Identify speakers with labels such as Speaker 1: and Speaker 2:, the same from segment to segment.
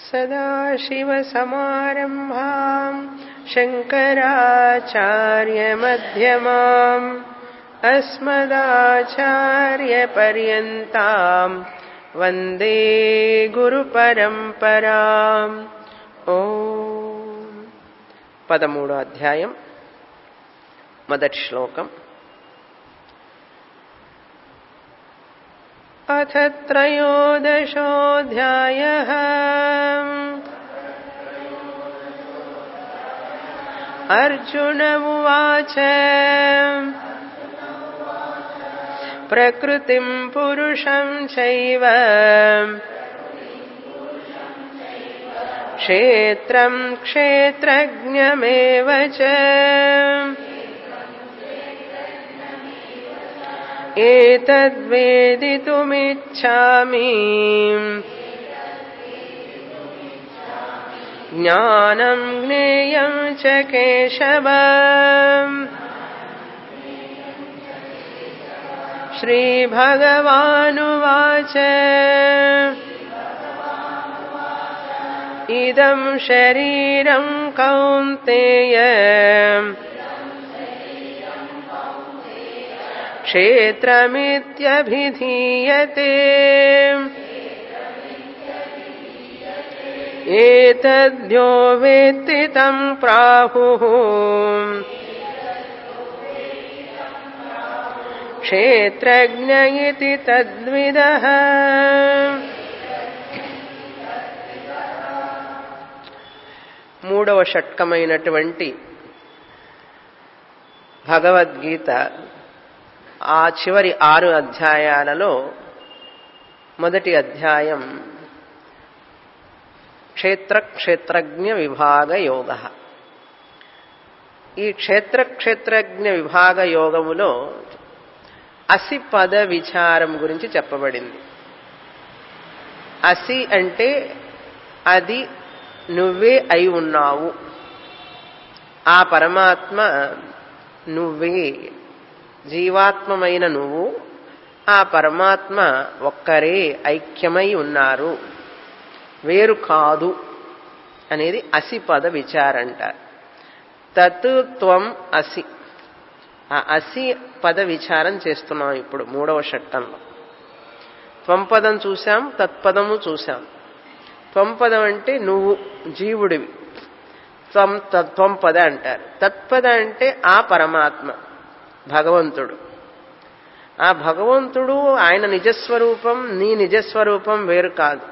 Speaker 1: सदाशिवसमारम्भाम् शङ्कराचार्यमध्यमाम् अस्मदाचार्यपर्यन्ताम् वन्दे గురుపరంపరాం ఓం పదమూడో అధ్యాయం మొదటి శ్లోకం అథ త్రయోదశోऽధ్యాయः अर्जुन उवाच प्रकृतिम् पुरुषम् चैव क्षेत्रम् क्षेत्रज्ञमेव च एतद्वेदितुमिच्छामि ज्ञानम् ज्ञेयम् च केशव श्रीभगवानुवाच इदम् शरीरम् कौन्तेय क्षेत्रमित्यभिधीयते एतद्यो वेत्ति तम् प्राहुः क्षेत्रज्ञ इति तद्विदः మూడవ షట్కమైనటువంటి భగవద్గీత ఆ చివరి ఆరు అధ్యాయాలలో మొదటి అధ్యాయం క్షేత్ర క్షేత్రజ్ఞ విభాగ యోగ ఈ క్షేత్ర క్షేత్రజ్ఞ విభాగ యోగములో అసి పద విచారం గురించి చెప్పబడింది అసి అంటే అది నువ్వే అయి ఉన్నావు ఆ పరమాత్మ నువ్వే జీవాత్మమైన నువ్వు ఆ పరమాత్మ ఒక్కరే ఐక్యమై ఉన్నారు వేరు కాదు అనేది అసి పద విచారంట తత్ త్వం అసి ఆ అసి పద విచారం చేస్తున్నాం ఇప్పుడు మూడవ షట్టంలో త్వంపదం చూశాం తత్పదము చూశాం త్వంపదం అంటే నువ్వు జీవుడివి త్వం త్వంపద అంటారు తత్పద అంటే ఆ పరమాత్మ భగవంతుడు ఆ భగవంతుడు ఆయన నిజస్వరూపం నీ నిజస్వరూపం వేరు కాదు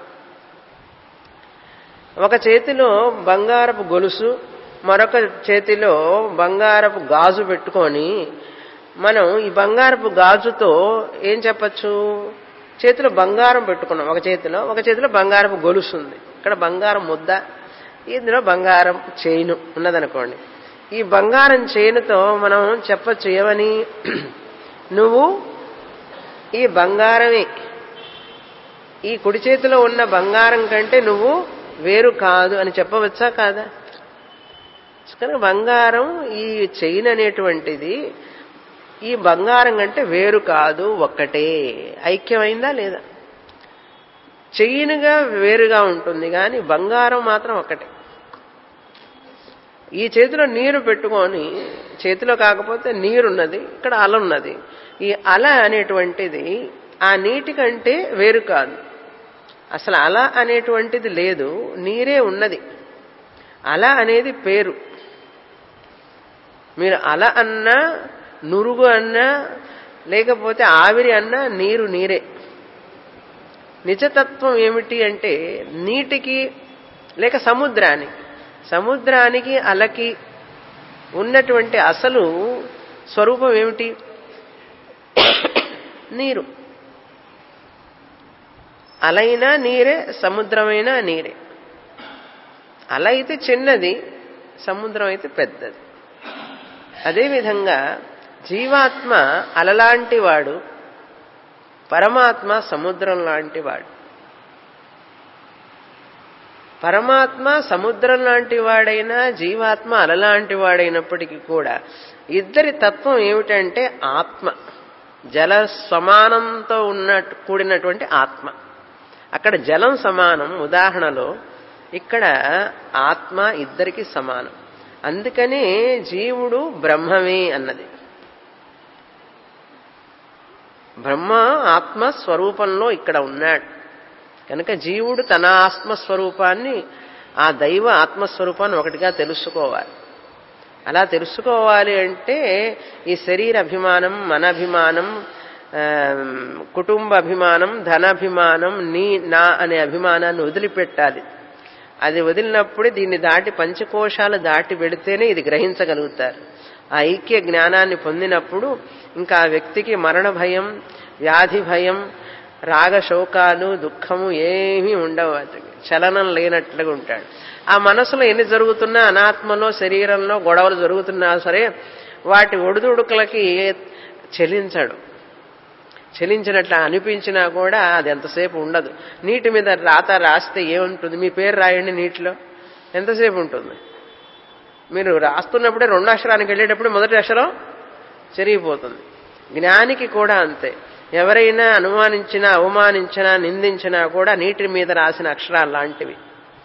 Speaker 1: ఒక చేతిలో బంగారపు గొలుసు మరొక చేతిలో బంగారపు గాజు పెట్టుకొని మనం ఈ బంగారపు గాజుతో ఏం చెప్పచ్చు చేతిలో బంగారం పెట్టుకున్నాం ఒక చేతిలో ఒక చేతిలో బంగారపు గొలుసు ఉంది ఇక్కడ బంగారం ముద్ద ఇందులో బంగారం చైను ఉన్నదనుకోండి ఈ బంగారం చైనుతో మనం చెప్పచ్చు ఏమని నువ్వు ఈ బంగారమే ఈ కుడి చేతిలో ఉన్న బంగారం కంటే నువ్వు వేరు కాదు అని చెప్పవచ్చా కాదా కనుక బంగారం ఈ చైన్ అనేటువంటిది ఈ బంగారం కంటే వేరు కాదు ఒక్కటే ఐక్యమైందా లేదా చెయ్యినుగా వేరుగా ఉంటుంది కానీ బంగారం మాత్రం ఒక్కటే ఈ చేతిలో నీరు పెట్టుకొని చేతిలో కాకపోతే నీరున్నది ఇక్కడ అల ఉన్నది ఈ అల అనేటువంటిది ఆ నీటి కంటే వేరు కాదు అసలు అల అనేటువంటిది లేదు నీరే ఉన్నది అల అనేది పేరు మీరు అల అన్నా నురుగు అన్నా లేకపోతే ఆవిరి అన్నా నీరు నీరే నిజతత్వం ఏమిటి అంటే నీటికి లేక సముద్రానికి సముద్రానికి అలకి ఉన్నటువంటి అసలు స్వరూపం ఏమిటి నీరు అలైనా నీరే సముద్రమైనా నీరే అల అయితే చిన్నది సముద్రం అయితే పెద్దది అదేవిధంగా జీవాత్మ అలలాంటి వాడు పరమాత్మ సముద్రం లాంటి వాడు పరమాత్మ సముద్రం లాంటి వాడైనా జీవాత్మ అలలాంటి వాడైనప్పటికీ కూడా ఇద్దరి తత్వం ఏమిటంటే ఆత్మ జల సమానంతో ఉన్న కూడినటువంటి ఆత్మ అక్కడ జలం సమానం ఉదాహరణలో ఇక్కడ ఆత్మ ఇద్దరికి సమానం అందుకనే జీవుడు బ్రహ్మమే అన్నది బ్రహ్మ ఆత్మ స్వరూపంలో ఇక్కడ ఉన్నాడు కనుక జీవుడు తన ఆత్మస్వరూపాన్ని ఆ దైవ ఆత్మస్వరూపాన్ని ఒకటిగా తెలుసుకోవాలి అలా తెలుసుకోవాలి అంటే ఈ శరీర అభిమానం మన అభిమానం ఆ, కుటుంబ అభిమానం ధనాభిమానం నీ నా అనే అభిమానాన్ని వదిలిపెట్టాలి అది వదిలినప్పుడే దీన్ని దాటి పంచకోశాలు దాటి వెడితేనే ఇది గ్రహించగలుగుతారు ఆ ఐక్య జ్ఞానాన్ని పొందినప్పుడు ఇంకా ఆ వ్యక్తికి మరణ భయం వ్యాధి భయం రాగ శోకాలు దుఃఖము ఏమీ ఉండవు అతనికి చలనం లేనట్లుగా ఉంటాడు ఆ మనసులో ఎన్ని జరుగుతున్నా అనాత్మలో శరీరంలో గొడవలు జరుగుతున్నా సరే వాటి ఒడిదుడుకులకి చెలించడు చెలించినట్లు అనిపించినా కూడా అది ఎంతసేపు ఉండదు నీటి మీద రాత రాస్తే ఏముంటుంది మీ పేరు రాయండి నీటిలో ఎంతసేపు ఉంటుంది మీరు రాస్తున్నప్పుడే రెండు అక్షరానికి వెళ్ళేటప్పుడు మొదటి అక్షరం చెరిగిపోతుంది జ్ఞానికి కూడా అంతే ఎవరైనా అనుమానించినా అవమానించినా నిందించినా కూడా నీటి మీద రాసిన అక్షరాలు లాంటివి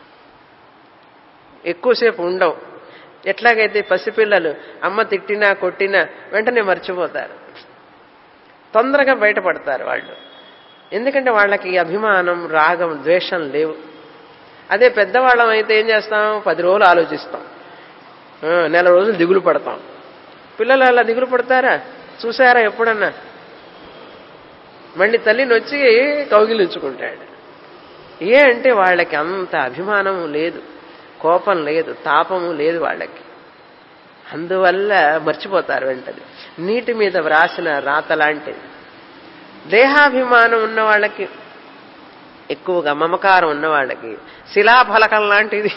Speaker 1: ఎక్కువసేపు ఉండవు ఎట్లాగైతే పసిపిల్లలు అమ్మ తిట్టినా కొట్టినా వెంటనే మర్చిపోతారు తొందరగా బయటపడతారు వాళ్ళు ఎందుకంటే వాళ్ళకి అభిమానం రాగం ద్వేషం లేవు అదే పెద్దవాళ్ళం అయితే ఏం చేస్తాం పది రోజులు ఆలోచిస్తాం ఆ, నెల రోజులు దిగులు పడతాం పిల్లలు అలా దిగులు పడతారా చూసారా ఎప్పుడన్నా మళ్ళీ తల్లిని వచ్చి కౌగిలించుకుంటాడు ఏ అంటే వాళ్ళకి అంత అభిమానం లేదు కోపం లేదు తాపము లేదు వాళ్ళకి అందువల్ల మర్చిపోతారు వెంటనే నీటి మీద వ్రాసిన రాత లాంటిది దేహాభిమానం ఉన్న వాళ్ళకి ఎక్కువగా మమకారం ఉన్న వాళ్ళకి శిలాఫలకం లాంటిది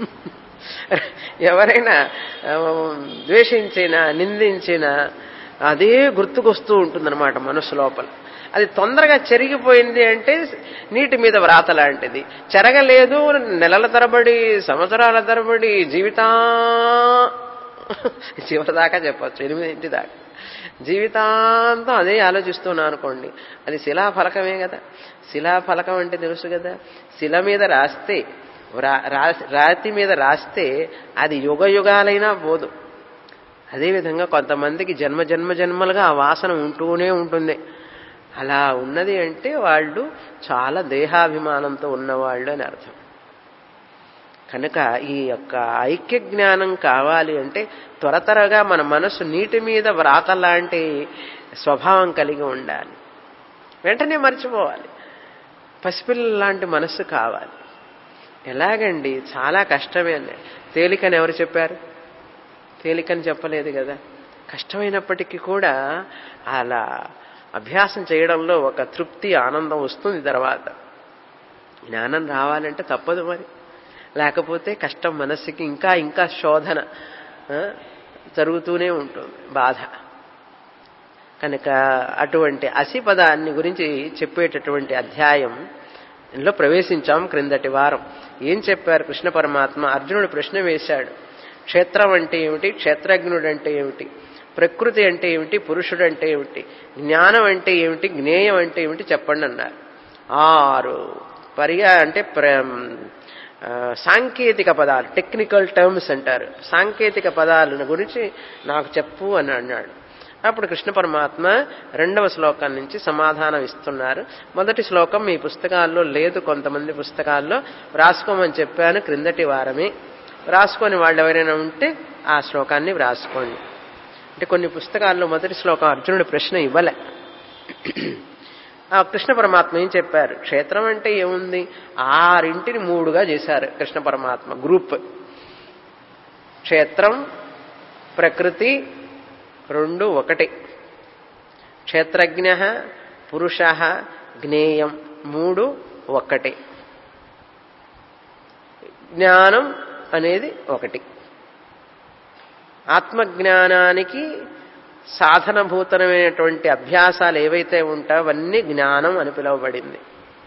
Speaker 1: ఎవరైనా ఆ, ద్వేషించినా నిందించినా అదే గుర్తుకొస్తూ ఉంటుందన్నమాట మనసు లోపల అది తొందరగా చెరిగిపోయింది అంటే నీటి మీద వ్రాత లాంటిది చెరగలేదు నెలల తరబడి సంవత్సరాల తరబడి జీవితా చివరి దాకా చెప్పచ్చు ఎనిమిదింటి దాకా జీవితాంతం అదే ఆలోచిస్తున్నా అనుకోండి అది శిలాఫలకమే కదా శిలాఫలకం అంటే తెలుసు కదా శిల మీద రాస్తే రా- రా- రాతి మీద రాస్తే అది యుగ యుగాలైనా పోదు అదేవిధంగా కొంతమందికి జన్మ జన్మ జన్మలుగా ఆ వాసన ఉంటూనే ఉంటుంది అలా ఉన్నది అంటే వాళ్ళు చాలా దేహాభిమానంతో ఉన్నవాళ్ళు అని అర్థం కనుక ఈ యొక్క ఐక్య జ్ఞానం కావాలి అంటే త్వర త్వరగా మన మనసు నీటి మీద వ్రాత లాంటి స్వభావం కలిగి ఉండాలి వెంటనే మర్చిపోవాలి పసిపిల్లల లాంటి మనస్సు కావాలి ఎలాగండి చాలా కష్టమే అన్నాడు తేలికని ఎవరు చెప్పారు తేలికని చెప్పలేదు కదా కష్టమైనప్పటికీ కూడా అలా అభ్యాసం చేయడంలో ఒక తృప్తి ఆనందం వస్తుంది తర్వాత జ్ఞానం రావాలంటే తప్పదు మరి లేకపోతే కష్టం మనస్సుకి ఇంకా ఇంకా శోధన ఆ, జరుగుతూనే ఉంటుంది బాధ కనుక అటువంటి అసి పదాన్ని గురించి చెప్పేటటువంటి అధ్యాయం లో ప్రవేశించాం క్రిందటి వారం ఏం చెప్పారు కృష్ణ పరమాత్మ అర్జునుడు ప్రశ్న వేశాడు క్షేత్రం అంటే ఏమిటి క్షేత్రజ్ఞుడు అంటే ఏమిటి ప్రకృతి అంటే ఏమిటి పురుషుడు అంటే ఏమిటి జ్ఞానం అంటే ఏమిటి జ్ఞేయం అంటే ఏమిటి చెప్పండి అన్నారు ఆరు పర్యా అంటే ప్ర ఆ, సాంకేతిక పదాలు టెక్నికల్ టర్మ్స్ అంటారు సాంకేతిక పదాలను గురించి నాకు చెప్పు అని అన్నాడు అప్పుడు కృష్ణ పరమాత్మ రెండవ శ్లోకం నుంచి సమాధానం ఇస్తున్నారు మొదటి శ్లోకం మీ పుస్తకాల్లో లేదు కొంతమంది పుస్తకాల్లో వ్రాసుకోమని చెప్పాను క్రిందటి వారమే వ్రాసుకొని వాళ్ళు ఎవరైనా ఉంటే ఆ శ్లోకాన్ని వ్రాసుకోండి అంటే కొన్ని పుస్తకాల్లో మొదటి శ్లోకం అర్జునుడి ప్రశ్న ఇవ్వలే ఆ కృష్ణ పరమాత్మ ఏం చెప్పారు క్షేత్రం అంటే ఏముంది ఆరింటిని మూడుగా చేశారు కృష్ణ పరమాత్మ గ్రూప్ క్షేత్రం ప్రకృతి రెండు ఒకటి క్షేత్రజ్ఞ పురుష జ్ఞేయం మూడు ఒక్కటే జ్ఞానం అనేది ఒకటి ఆత్మజ్ఞానానికి సాధనభూతమైనటువంటి అభ్యాసాలు ఏవైతే ఉంటాయో అవన్నీ జ్ఞానం అని పిలువబడింది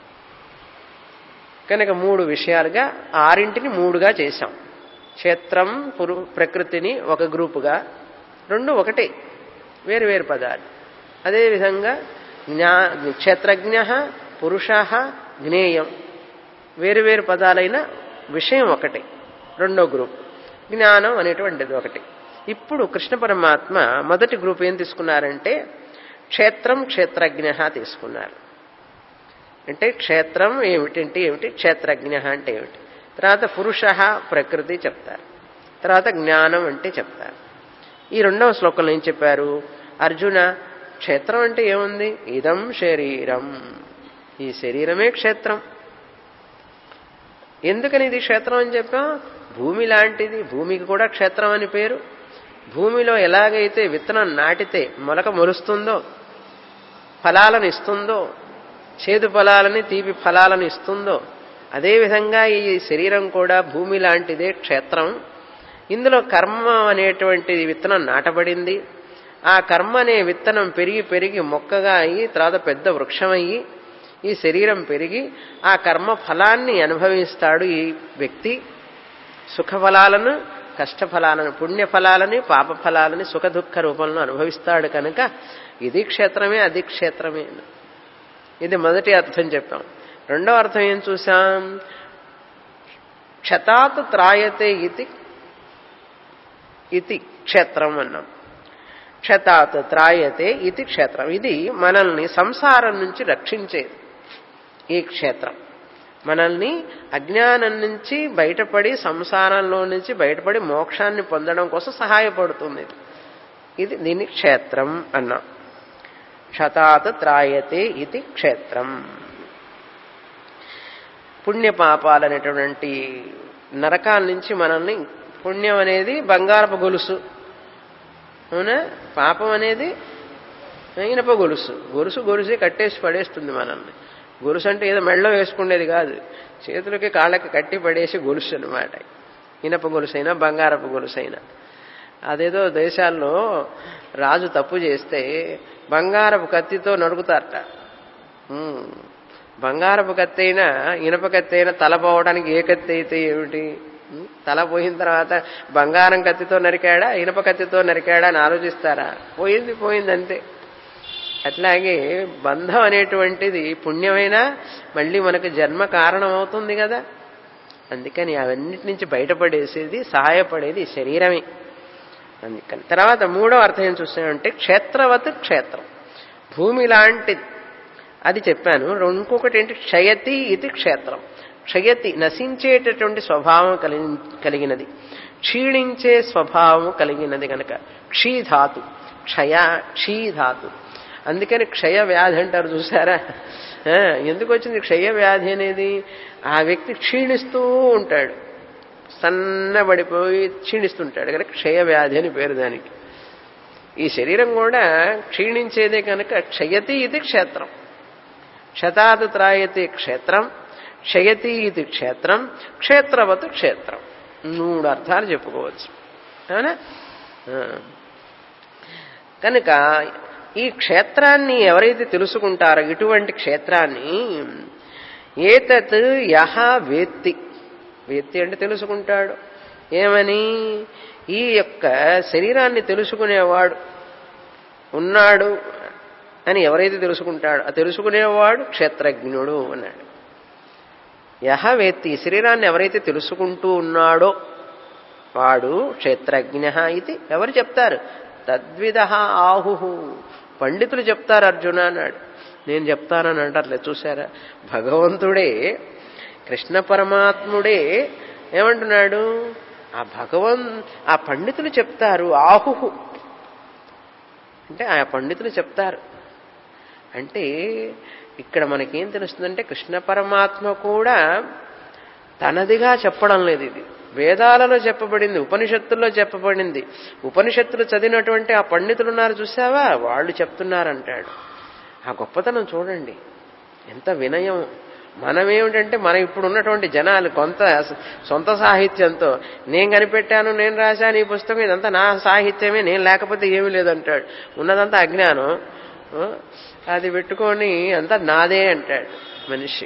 Speaker 1: కనుక మూడు విషయాలుగా ఆరింటిని మూడుగా చేశాం క్షేత్రం పురు ప్రకృతిని ఒక గ్రూపుగా రెండు ఒకటే వేరు వేరు పదాలు అదేవిధంగా జ్ఞా క్షేత్రజ్ఞ పురుష జ్ఞేయం వేరు వేరు పదాలైన విషయం ఒకటి రెండో గ్రూప్ జ్ఞానం అనేటువంటిది ఒకటి ఇప్పుడు కృష్ణ పరమాత్మ మొదటి గ్రూప్ ఏం తీసుకున్నారంటే క్షేత్రం క్షేత్రజ్ఞ తీసుకున్నారు అంటే క్షేత్రం ఏమిటంటే ఏమిటి క్షేత్రజ్ఞ అంటే ఏమిటి తర్వాత పురుష ప్రకృతి చెప్తారు తర్వాత జ్ఞానం అంటే చెప్తారు ఈ రెండవ శ్లోకంలో ఏం చెప్పారు అర్జున క్షేత్రం అంటే ఏముంది ఇదం శరీరం ఈ శరీరమే క్షేత్రం ఎందుకని ఇది క్షేత్రం అని చెప్పాం భూమి లాంటిది భూమికి కూడా క్షేత్రం అని పేరు భూమిలో ఎలాగైతే విత్తనం నాటితే మొలక మొలుస్తుందో ఫలాలను ఇస్తుందో చేదు ఫలాలని తీపి ఫలాలను ఇస్తుందో అదేవిధంగా ఈ శరీరం కూడా భూమి లాంటిదే క్షేత్రం ఇందులో కర్మ అనేటువంటి విత్తనం నాటబడింది ఆ కర్మ అనే విత్తనం పెరిగి పెరిగి మొక్కగా అయ్యి తర్వాత పెద్ద వృక్షమయ్యి ఈ శరీరం పెరిగి ఆ కర్మ ఫలాన్ని అనుభవిస్తాడు ఈ వ్యక్తి సుఖఫలాలను కష్టఫలాలను పుణ్యఫలాలని పాపఫలాలని సుఖ దుఃఖ రూపంలో అనుభవిస్తాడు కనుక ఇది క్షేత్రమే అది క్షేత్రమే ఇది మొదటి అర్థం చెప్పాం రెండో అర్థం ఏం చూసాం క్షతాత్ త్రాయతే ఇది ఇది క్షేత్రం అన్నాం క్షతాత్ త్రాయతే ఇది క్షేత్రం ఇది మనల్ని సంసారం నుంచి రక్షించేది ఈ క్షేత్రం మనల్ని అజ్ఞానం నుంచి బయటపడి సంసారంలో నుంచి బయటపడి మోక్షాన్ని పొందడం కోసం సహాయపడుతుంది ఇది దీన్ని క్షేత్రం అన్నాం క్షతాత్ త్రాయతే ఇది క్షేత్రం పుణ్యపాపాలు అనేటువంటి నరకాల నుంచి మనల్ని పుణ్యం అనేది బంగారపు గొలుసు అవునా పాపం అనేది ఇనప గొలుసు గొలుసు గొలుసే కట్టేసి పడేస్తుంది మనల్ని గొలుసు అంటే ఏదో మెళ్ళలో వేసుకునేది కాదు చేతులకి కాళ్ళకి కట్టి పడేసి గొలుసు అనమాట ఇనప గొలుసైనా బంగారపు గొలుసైనా అదేదో దేశాల్లో రాజు తప్పు చేస్తే బంగారపు కత్తితో నరుకుతారట బంగారపు కత్తి అయినా ఇనప కత్తి అయినా తల పోవడానికి ఏ కత్తి అయితే ఏమిటి తల పోయిన తర్వాత బంగారం కత్తితో నరికాడా ఇనప కత్తితో నరికాడా అని ఆలోచిస్తారా పోయింది పోయింది అంతే అట్లాగే బంధం అనేటువంటిది పుణ్యమైనా మళ్ళీ మనకు జన్మ కారణం అవుతుంది కదా అందుకని అవన్నిటి నుంచి బయటపడేసేది సహాయపడేది శరీరమే అందుకని తర్వాత మూడో అర్థం ఏం చూస్తామంటే క్షేత్రవత్ క్షేత్రం భూమి లాంటిది అది చెప్పాను ఇంకొకటి ఏంటి క్షయతి ఇది క్షేత్రం క్షయతి నశించేటటువంటి స్వభావం కలిగి కలిగినది క్షీణించే స్వభావం కలిగినది కనుక క్షీధాతు క్షయ క్షీధాతు అందుకని క్షయ వ్యాధి అంటారు చూసారా ఎందుకు వచ్చింది క్షయ వ్యాధి అనేది ఆ వ్యక్తి క్షీణిస్తూ ఉంటాడు సన్నబడిపోయి క్షీణిస్తుంటాడు కనుక క్షయ వ్యాధి అని పేరు దానికి ఈ శరీరం కూడా క్షీణించేదే కనుక క్షయతి ఇది క్షేత్రం క్షతాత్ త్రాయతి క్షేత్రం క్షయతి ఇది క్షేత్రం క్షేత్రవత్ క్షేత్రం మూడు అర్థాలు చెప్పుకోవచ్చు అవునా కనుక ఈ క్షేత్రాన్ని ఎవరైతే తెలుసుకుంటారో ఇటువంటి క్షేత్రాన్ని ఏతత్ యహ వేత్తి వేత్తి అంటే తెలుసుకుంటాడు ఏమని ఈ యొక్క శరీరాన్ని తెలుసుకునేవాడు ఉన్నాడు అని ఎవరైతే తెలుసుకుంటాడో ఆ తెలుసుకునేవాడు క్షేత్రజ్ఞుడు అన్నాడు యహ వేత్తి శరీరాన్ని ఎవరైతే తెలుసుకుంటూ ఉన్నాడో వాడు క్షేత్రజ్ఞ ఇది ఎవరు చెప్తారు తద్విధ ఆహు పండితులు చెప్తారు అర్జున అన్నాడు నేను చెప్తానని అంటారులే చూసారా భగవంతుడే కృష్ణ పరమాత్ముడే ఏమంటున్నాడు ఆ భగవన్ ఆ పండితులు చెప్తారు ఆహుహు అంటే ఆ పండితులు చెప్తారు అంటే ఇక్కడ మనకేం తెలుస్తుందంటే కృష్ణ పరమాత్మ కూడా తనదిగా చెప్పడం లేదు ఇది వేదాలలో చెప్పబడింది ఉపనిషత్తుల్లో చెప్పబడింది ఉపనిషత్తులు చదివినటువంటి ఆ పండితులు ఉన్నారు చూసావా వాళ్ళు చెప్తున్నారంటాడు ఆ గొప్పతనం చూడండి ఎంత వినయం మనమేమిటంటే మనం ఇప్పుడు ఉన్నటువంటి జనాలు కొంత సొంత సాహిత్యంతో నేను కనిపెట్టాను నేను రాశాను ఈ పుస్తకం ఇదంతా నా సాహిత్యమే నేను లేకపోతే ఏమీ లేదంటాడు ఉన్నదంతా అజ్ఞానం అది పెట్టుకొని అంతా నాదే అంటాడు మనిషి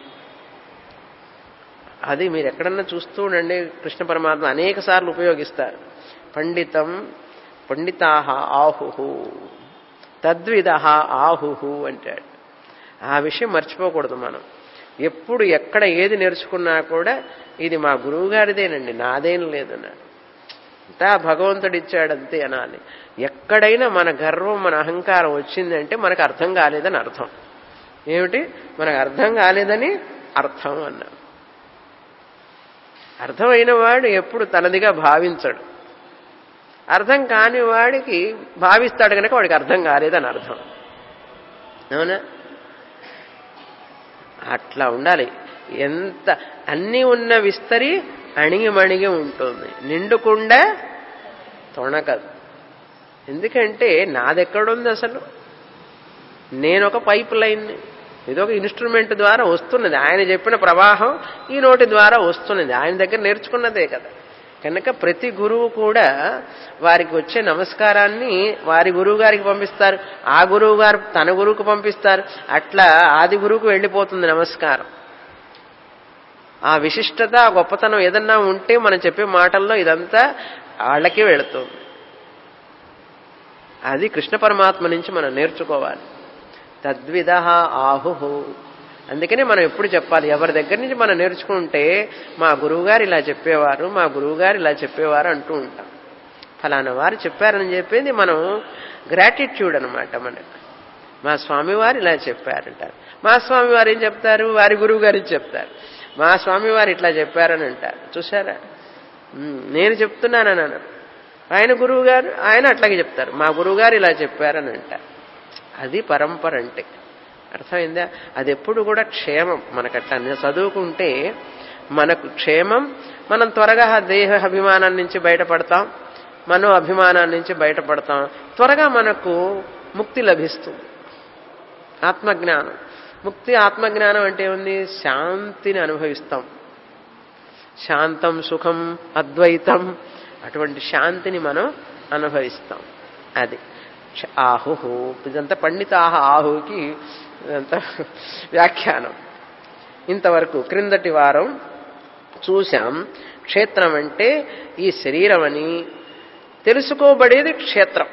Speaker 1: అది మీరు ఎక్కడన్నా చూస్తూ ఉండండి కృష్ణ పరమాత్మ అనేక సార్లు ఉపయోగిస్తారు పండితం పండితాహ ఆహుహు తద్విధ ఆహుహు అంటాడు ఆ విషయం మర్చిపోకూడదు మనం ఎప్పుడు ఎక్కడ ఏది నేర్చుకున్నా కూడా ఇది మా గురువు గారిదేనండి నాదేం లేదన్నాడు అంతా భగవంతుడు ఇచ్చాడంతే అనాలి ఎక్కడైనా మన గర్వం మన అహంకారం వచ్చిందంటే మనకు అర్థం కాలేదని అర్థం ఏమిటి మనకు అర్థం కాలేదని అర్థం అన్నా అర్థమైన వాడు ఎప్పుడు తనదిగా భావించడు అర్థం కాని వాడికి భావిస్తాడు కనుక వాడికి అర్థం కాలేదని అర్థం అవునా అట్లా ఉండాలి ఎంత అన్నీ ఉన్న విస్తరి అణిగి మణిగి ఉంటుంది నిండుకుండా తొణకదు ఎందుకంటే నాదెక్కడుంది అసలు నేను ఒక పైప్ లైన్ ఇదొక ఇన్స్ట్రుమెంట్ ద్వారా వస్తున్నది ఆయన చెప్పిన ప్రవాహం ఈ నోటి ద్వారా వస్తున్నది ఆయన దగ్గర నేర్చుకున్నదే కదా కనుక ప్రతి గురువు కూడా వారికి వచ్చే నమస్కారాన్ని వారి గురువు గారికి పంపిస్తారు ఆ గురువు గారు తన గురువుకు పంపిస్తారు అట్లా ఆది గురువుకు వెళ్ళిపోతుంది నమస్కారం ఆ విశిష్టత ఆ గొప్పతనం ఏదన్నా ఉంటే మనం చెప్పే మాటల్లో ఇదంతా వాళ్ళకే వెళుతుంది అది కృష్ణ పరమాత్మ నుంచి మనం నేర్చుకోవాలి తద్విధ ఆహు అందుకనే మనం ఎప్పుడు చెప్పాలి ఎవరి దగ్గర నుంచి మనం నేర్చుకుంటే మా గురువుగారు ఇలా చెప్పేవారు మా గురువుగారు ఇలా చెప్పేవారు అంటూ ఉంటాం ఫలానా వారు చెప్పారని చెప్పేది మనం గ్రాటిట్యూడ్ అనమాట మనకు మా స్వామివారు ఇలా చెప్పారంటారు మా స్వామివారు ఏం చెప్తారు వారి గురువు గారు చెప్తారు మా స్వామివారు ఇట్లా చెప్పారని అంటారు చూసారా నేను చెప్తున్నానని అన్నారు ఆయన గురువు గారు ఆయన అట్లాగే చెప్తారు మా గురువు గారు ఇలా చెప్పారని అంటారు అది పరంపర అంటే అర్థమైందా అది ఎప్పుడు కూడా క్షేమం మనకట్లా చదువుకుంటే మనకు క్షేమం మనం త్వరగా దేహ అభిమానం నుంచి బయటపడతాం మనో అభిమానాన్ని నుంచి బయటపడతాం త్వరగా మనకు ముక్తి లభిస్తుంది ఆత్మజ్ఞానం ముక్తి ఆత్మజ్ఞానం అంటే ఉంది శాంతిని అనుభవిస్తాం శాంతం సుఖం అద్వైతం అటువంటి శాంతిని మనం అనుభవిస్తాం అది ఆహు ఇదంతా పండిత ఆహ ఆహుకి ఇదంతా వ్యాఖ్యానం ఇంతవరకు క్రిందటి వారం చూశాం క్షేత్రం అంటే ఈ శరీరం అని తెలుసుకోబడేది క్షేత్రం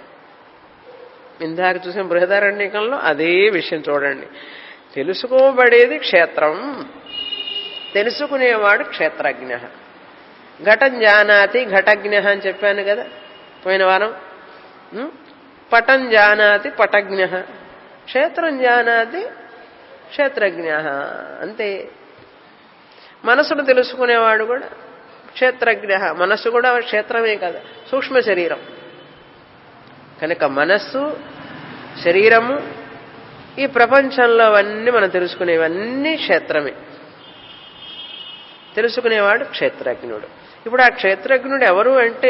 Speaker 1: ఇందాక చూసిన బృహదారణ్యకంలో అదే విషయం చూడండి తెలుసుకోబడేది క్షేత్రం తెలుసుకునేవాడు క్షేత్రజ్ఞ ఘటం జానాతి ఘటజ్ఞ అని చెప్పాను కదా పోయిన వారం పటం జానాతి పటజ్ఞ క్షేత్రం జానాతి క్షేత్రజ్ఞ అంతే మనసును తెలుసుకునేవాడు కూడా క్షేత్రజ్ఞ మనస్సు కూడా క్షేత్రమే కదా సూక్ష్మ శరీరం కనుక మనస్సు శరీరము ఈ ప్రపంచంలో అవన్నీ మనం తెలుసుకునేవన్నీ క్షేత్రమే తెలుసుకునేవాడు క్షేత్రజ్ఞుడు ఇప్పుడు ఆ క్షేత్రజ్ఞుడు ఎవరు అంటే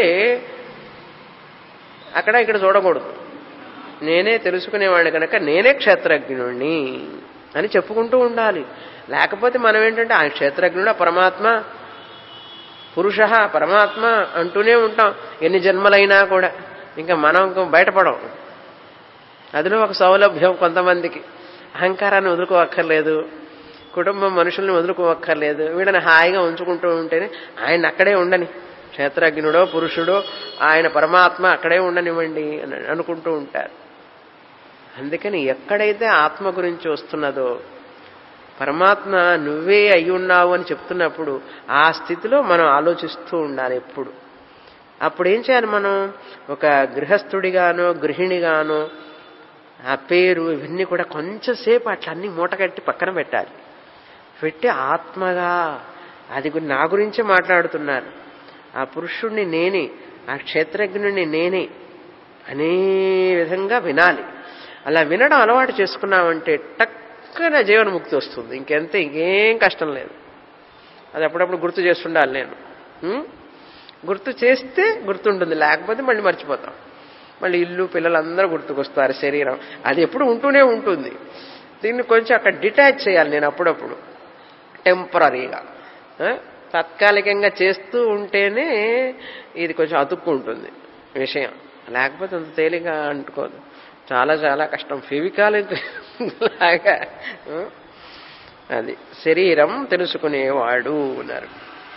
Speaker 1: అక్కడ ఇక్కడ చూడకూడదు నేనే తెలుసుకునేవాడిని కనుక నేనే క్షేత్రజ్ఞుడిని అని చెప్పుకుంటూ ఉండాలి లేకపోతే మనం ఏంటంటే ఆ క్షేత్రజ్ఞుడు ఆ పరమాత్మ పురుష పరమాత్మ అంటూనే ఉంటాం ఎన్ని జన్మలైనా కూడా ఇంకా మనం బయటపడం అదిలో ఒక సౌలభ్యం కొంతమందికి అహంకారాన్ని వదులుకోవక్కర్లేదు కుటుంబం మనుషుల్ని వదులుకోవక్కర్లేదు వీళ్ళని హాయిగా ఉంచుకుంటూ ఉంటేనే ఆయన అక్కడే ఉండని క్షేత్రజ్ఞుడో పురుషుడో ఆయన పరమాత్మ అక్కడే ఉండనివ్వండి అని అనుకుంటూ ఉంటారు అందుకని ఎక్కడైతే ఆత్మ గురించి వస్తున్నదో పరమాత్మ నువ్వే అయి ఉన్నావు అని చెప్తున్నప్పుడు ఆ స్థితిలో మనం ఆలోచిస్తూ ఉండాలి ఎప్పుడు అప్పుడు ఏం చేయాలి మనం ఒక గృహస్థుడిగానో గృహిణిగానో ఆ పేరు ఇవన్నీ కూడా కొంచెంసేపు అట్లా అన్ని మూటగట్టి పక్కన పెట్టాలి పెట్టి ఆత్మగా అది నా గురించే మాట్లాడుతున్నారు ఆ పురుషుణ్ణి నేనే ఆ క్షేత్రజ్ఞుడిని నేనే అనే విధంగా వినాలి అలా వినడం అలవాటు చేసుకున్నామంటే టక్కన జీవనముక్తి వస్తుంది ఇంకెంత ఇంకేం కష్టం లేదు అది అప్పుడప్పుడు గుర్తు చేస్తుండాలి నేను గుర్తు చేస్తే గుర్తుంటుంది లేకపోతే మళ్ళీ మర్చిపోతాం మళ్ళీ ఇల్లు పిల్లలందరూ గుర్తుకొస్తారు శరీరం అది ఎప్పుడు ఉంటూనే ఉంటుంది దీన్ని కొంచెం అక్కడ డిటాచ్ చేయాలి నేను అప్పుడప్పుడు టెంపరీగా తాత్కాలికంగా చేస్తూ ఉంటేనే ఇది కొంచెం అతుక్కుంటుంది విషయం లేకపోతే అంత తేలిగా అంటుకోదు చాలా చాలా కష్టం ఫెవికాల్ లాగా అది శరీరం తెలుసుకునేవాడు అన్నారు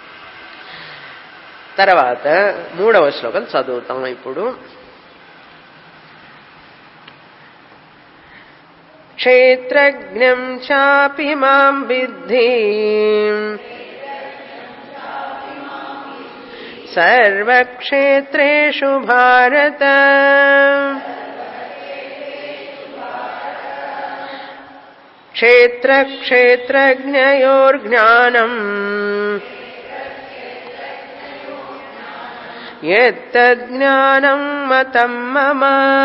Speaker 1: తర్వాత మూడవ శ్లోకం చదువుతాం ఇప్పుడు క్షేత్రజ్ఞం చాపి మాం విద్ధి సర్వక్షేత్రేషు భారత క్షేత్రక్షేత్రజ్ఞయోర్జ్ఞానం యత్తజ్ఞానం మతం మమ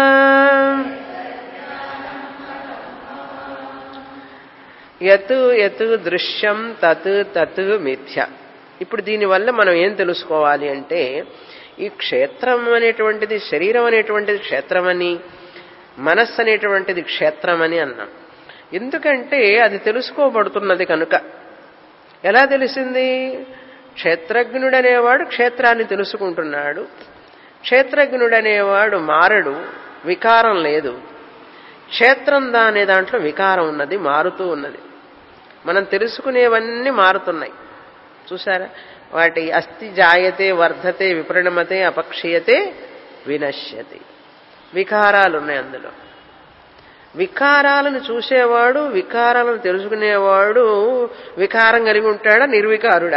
Speaker 1: యత్ యత్ దృశ్యం తత్ తత్ మిథ్య ఇప్పుడు దీనివల్ల మనం ఏం తెలుసుకోవాలి అంటే ఈ క్షేత్రం అనేటువంటిది శరీరం అనేటువంటిది క్షేత్రమని మనస్సు అనేటువంటిది క్షేత్రమని అన్నాం ఎందుకంటే అది తెలుసుకోబడుతున్నది కనుక ఎలా తెలిసింది క్షేత్రజ్ఞుడనేవాడు క్షేత్రాన్ని తెలుసుకుంటున్నాడు క్షేత్రజ్ఞుడనేవాడు మారడు వికారం లేదు క్షేత్రం దానే దాంట్లో వికారం ఉన్నది మారుతూ ఉన్నది మనం తెలుసుకునేవన్నీ మారుతున్నాయి చూసారా వాటి అస్థి జాయతే వర్ధతే విపరిణమతే అపక్షీయతే వినశ్యతి వికారాలు ఉన్నాయి అందులో వికారాలను చూసేవాడు వికారాలను తెలుసుకునేవాడు వికారం కలిగి ఉంటాడా నిర్వికారుడా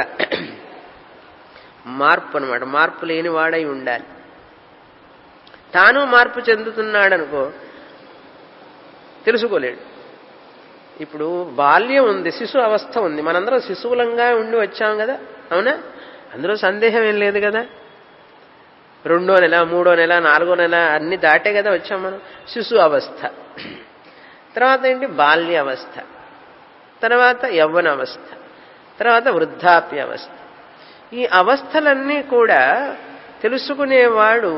Speaker 1: మార్పు అనమాట మార్పు లేని వాడై ఉండాలి తాను మార్పు చెందుతున్నాడనుకో తెలుసుకోలేడు ఇప్పుడు బాల్యం ఉంది శిశు అవస్థ ఉంది మనందరం శిశువులంగా ఉండి వచ్చాం కదా అవునా అందులో సందేహం ఏం లేదు కదా రెండో నెల మూడో నెల నాలుగో నెల అన్ని దాటే కదా వచ్చాం మనం శిశు అవస్థ తర్వాత ఏంటి బాల్య అవస్థ తర్వాత యవ్వన అవస్థ తర్వాత వృద్ధాప్య అవస్థ ఈ అవస్థలన్నీ కూడా తెలుసుకునేవాడు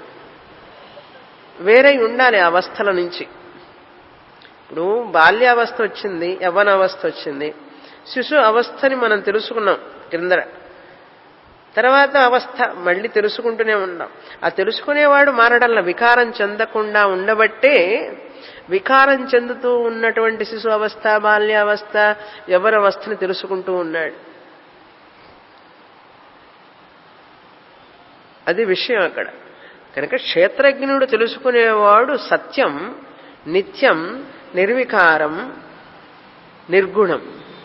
Speaker 1: వేరే ఉండాలి అవస్థల నుంచి ఇప్పుడు బాల్యావస్థ వచ్చింది యవ్వన అవస్థ వచ్చింది శిశు అవస్థని మనం తెలుసుకున్నాం క్రింద తర్వాత అవస్థ మళ్ళీ తెలుసుకుంటూనే ఉన్నాం ఆ తెలుసుకునేవాడు మారడంలో వికారం చెందకుండా ఉండబట్టే వికారం చెందుతూ ఉన్నటువంటి శిశు అవస్థ బాల్యావస్థ అవస్థని తెలుసుకుంటూ ఉన్నాడు అది విషయం అక్కడ కనుక క్షేత్రజ్ఞుడు తెలుసుకునేవాడు సత్యం నిత్యం నిర్వికారం నిర్గుణం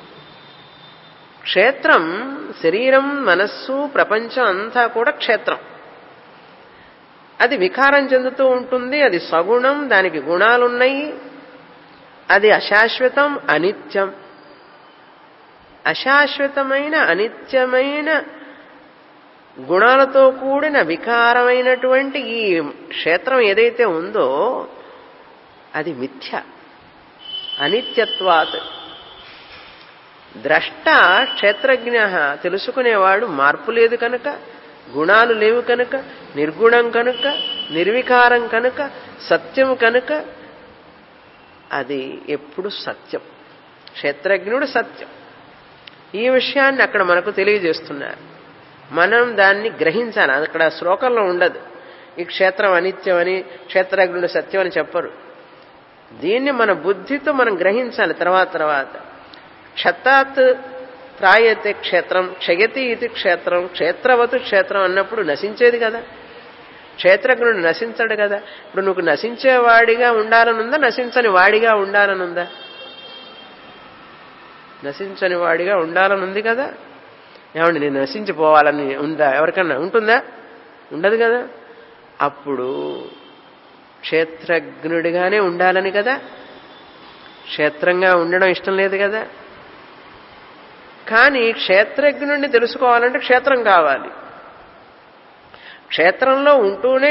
Speaker 1: క్షేత్రం శరీరం మనస్సు ప్రపంచం అంతా కూడా క్షేత్రం అది వికారం చెందుతూ ఉంటుంది అది సగుణం దానికి గుణాలున్నాయి అది అశాశ్వతం అనిత్యం అశాశ్వతమైన అనిత్యమైన గుణాలతో కూడిన వికారమైనటువంటి ఈ క్షేత్రం ఏదైతే ఉందో అది మిథ్య అనిత్యత్వాత్ ద్రష్ట క్షేత్రజ్ఞ తెలుసుకునేవాడు మార్పు లేదు కనుక గుణాలు లేవు కనుక నిర్గుణం కనుక నిర్వికారం కనుక సత్యం కనుక అది ఎప్పుడు సత్యం క్షేత్రజ్ఞుడు సత్యం ఈ విషయాన్ని అక్కడ మనకు తెలియజేస్తున్నారు మనం దాన్ని గ్రహించాలి అక్కడ శ్లోకంలో ఉండదు ఈ క్షేత్రం అనిత్యమని క్షేత్రజ్ఞుడు సత్యం అని చెప్పరు దీన్ని మన బుద్ధితో మనం గ్రహించాలి తర్వాత తర్వాత క్షతాత్ త్రాయతే క్షేత్రం క్షయతి ఇది క్షేత్రం క్షేత్రవతు క్షేత్రం అన్నప్పుడు నశించేది కదా క్షేత్రజ్ఞుడు నశించడు కదా ఇప్పుడు నువ్వు నశించేవాడిగా ఉండాలనుందా నశించని వాడిగా ఉండాలనుందా నశించని వాడిగా ఉండాలనుంది కదా ఏమండి నేను నశించిపోవాలని ఉందా ఎవరికన్నా ఉంటుందా ఉండదు కదా అప్పుడు క్షేత్రజ్ఞుడిగానే ఉండాలని కదా క్షేత్రంగా ఉండడం ఇష్టం లేదు కదా కానీ క్షేత్రజ్ఞుడిని తెలుసుకోవాలంటే క్షేత్రం కావాలి క్షేత్రంలో ఉంటూనే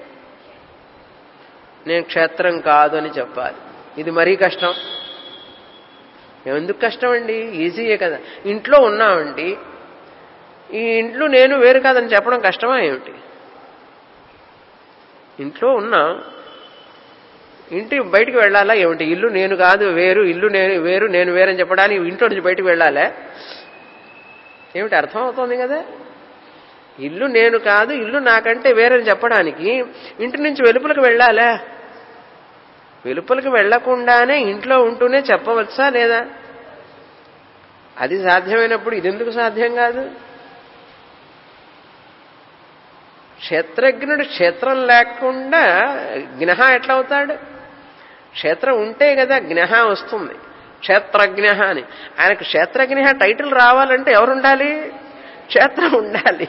Speaker 1: నేను క్షేత్రం కాదు అని చెప్పాలి ఇది మరీ కష్టం ఎందుకు కష్టం అండి ఈజీయే కదా ఇంట్లో ఉన్నామండి ఈ ఇంట్లో నేను వేరు కాదని చెప్పడం కష్టమా ఏమిటి ఇంట్లో ఉన్నాం ఇంటి బయటికి వెళ్ళాలా ఏమిటి ఇల్లు నేను కాదు వేరు ఇల్లు నేను వేరు నేను వేరని చెప్పడానికి ఇంట్లో నుంచి బయటికి వెళ్ళాలా ఏమిటి అర్థం అవుతోంది కదా ఇల్లు నేను కాదు ఇల్లు నాకంటే వేరని చెప్పడానికి ఇంటి నుంచి వెలుపలకు వెళ్ళాలా వెలుపలికి వెళ్లకుండానే ఇంట్లో ఉంటూనే చెప్పవచ్చా లేదా అది సాధ్యమైనప్పుడు ఇది ఎందుకు సాధ్యం కాదు క్షేత్రజ్ఞుడు క్షేత్రం లేకుండా జ్ఞ ఎట్లా అవుతాడు క్షేత్రం ఉంటే కదా జ్ఞ వస్తుంది క్షేత్రజ్ఞ అని ఆయనకు క్షేత్రజ్ఞ టైటిల్ రావాలంటే ఎవరు ఉండాలి క్షేత్రం ఉండాలి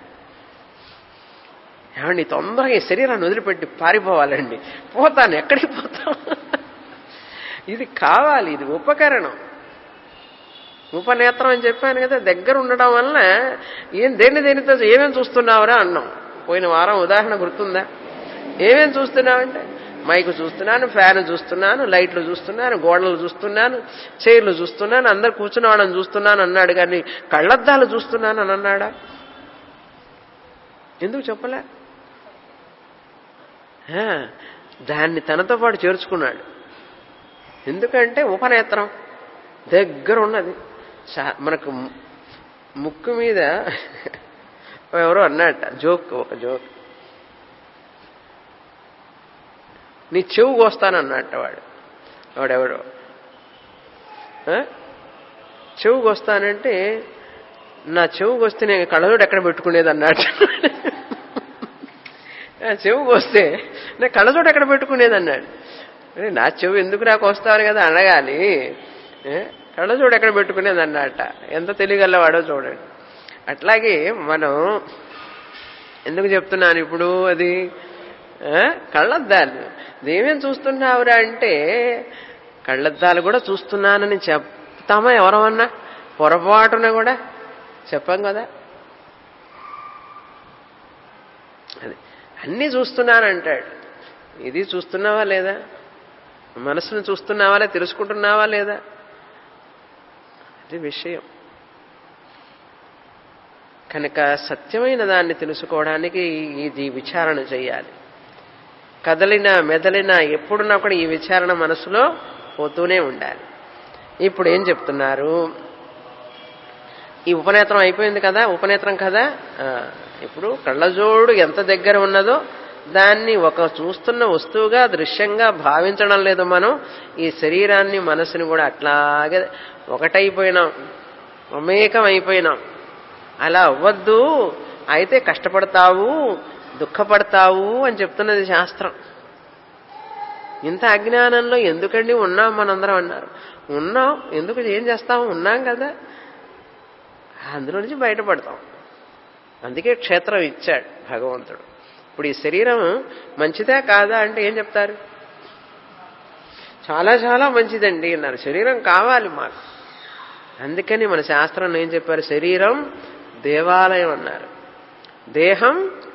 Speaker 1: ఏమండి తొందరగా ఈ శరీరాన్ని వదిలిపెట్టి పారిపోవాలండి పోతాను ఎక్కడికి పోతాం ఇది కావాలి ఇది ఉపకరణం ఉపనేత్రం అని చెప్పాను కదా దగ్గర ఉండడం వలన ఏం దేన్ని దేనితో ఏమేమి చూస్తున్నావురా అన్నాం పోయిన వారం ఉదాహరణ గుర్తుందా ఏమేమి చూస్తున్నావంటే మైకు చూస్తున్నాను ఫ్యాన్ చూస్తున్నాను లైట్లు చూస్తున్నాను గోడలు చూస్తున్నాను చైర్లు చూస్తున్నాను అందరు కూర్చున్న వాళ్ళని చూస్తున్నాను అన్నాడు కానీ కళ్ళద్దాలు చూస్తున్నాను అని అన్నాడా ఎందుకు చెప్పలే ఆ, దాన్ని తనతో పాటు చేర్చుకున్నాడు ఎందుకంటే ఉపనేత్రం దగ్గర ఉన్నది చా- మనకు ము- ముక్కు మీద ఎవరో అన్నట్ట జోక్ ఒక జోక్ నీ చెవు కోస్తానన్నట్ట వాడు వాడెవడో ఆ? చెవు కోస్తానంటే నా చెవు కోస్తే నేను కళ్ళజోడు ఎక్కడ పెట్టుకునేది అన్నట్టు ఆ చెవు కోస్తే నేను కళ్ళజోడు ఎక్కడ పెట్టుకునేది అన్నాడు అరే నా చెవు ఎందుకు నాకు వస్తాను కదా అనగాలి ఏ? కళ్ళజోడు ఎక్కడ పెట్టుకునేది అన్నట్ట ఎంత తెలియగలవాడో చూడండి అట్లాగే మనం ఎందుకు చెప్తున్నాను ఇప్పుడు అది ఆ? కళ్ళద్దాలు దేమేం చూస్తున్నావురా అంటే కళ్ళద్దాలు కూడా చూస్తున్నానని చెప్తామా ఎవరమన్నా పొరపాటున కూడా చెప్పాం కదా అది అన్నీ చూస్తున్నానంటాడు ఇది చూస్తున్నావా లేదా మనసును చూస్తున్నావా లేదా తెలుసుకుంటున్నావా లేదా అది విషయం కనుక సత్యమైన దాన్ని తెలుసుకోవడానికి ఇది విచారణ చేయాలి కదలిన మెదలిన ఎప్పుడున్నా కూడా ఈ విచారణ మనసులో పోతూనే ఉండాలి ఇప్పుడు ఏం చెప్తున్నారు ఈ ఉపనేత్రం అయిపోయింది కదా ఉపనేత్రం కదా ఆ, ఇప్పుడు కళ్ళజోడు ఎంత దగ్గర ఉన్నదో దాన్ని ఒక చూస్తున్న వస్తువుగా దృశ్యంగా భావించడం లేదు మనం ఈ శరీరాన్ని మనసుని కూడా అట్లాగే ఒకటైపోయినాం మమేకం అయిపోయినాం అలా అవ్వద్దు అయితే కష్టపడతావు దుఃఖపడతావు అని చెప్తున్నది శాస్త్రం ఇంత అజ్ఞానంలో ఎందుకండి ఉన్నాం మనందరం అన్నారు ఉన్నాం ఎందుకు ఏం చేస్తాం ఉన్నాం కదా అందులో నుంచి బయటపడతాం అందుకే క్షేత్రం ఇచ్చాడు భగవంతుడు ఇప్పుడు ఈ శరీరం మంచిదా కాదా అంటే ఏం చెప్తారు చాలా చాలా మంచిదండి అన్నారు శరీరం కావాలి మాకు అందుకని మన శాస్త్రంలో ఏం చెప్పారు శరీరం దేవాలయం అన్నారు దేహం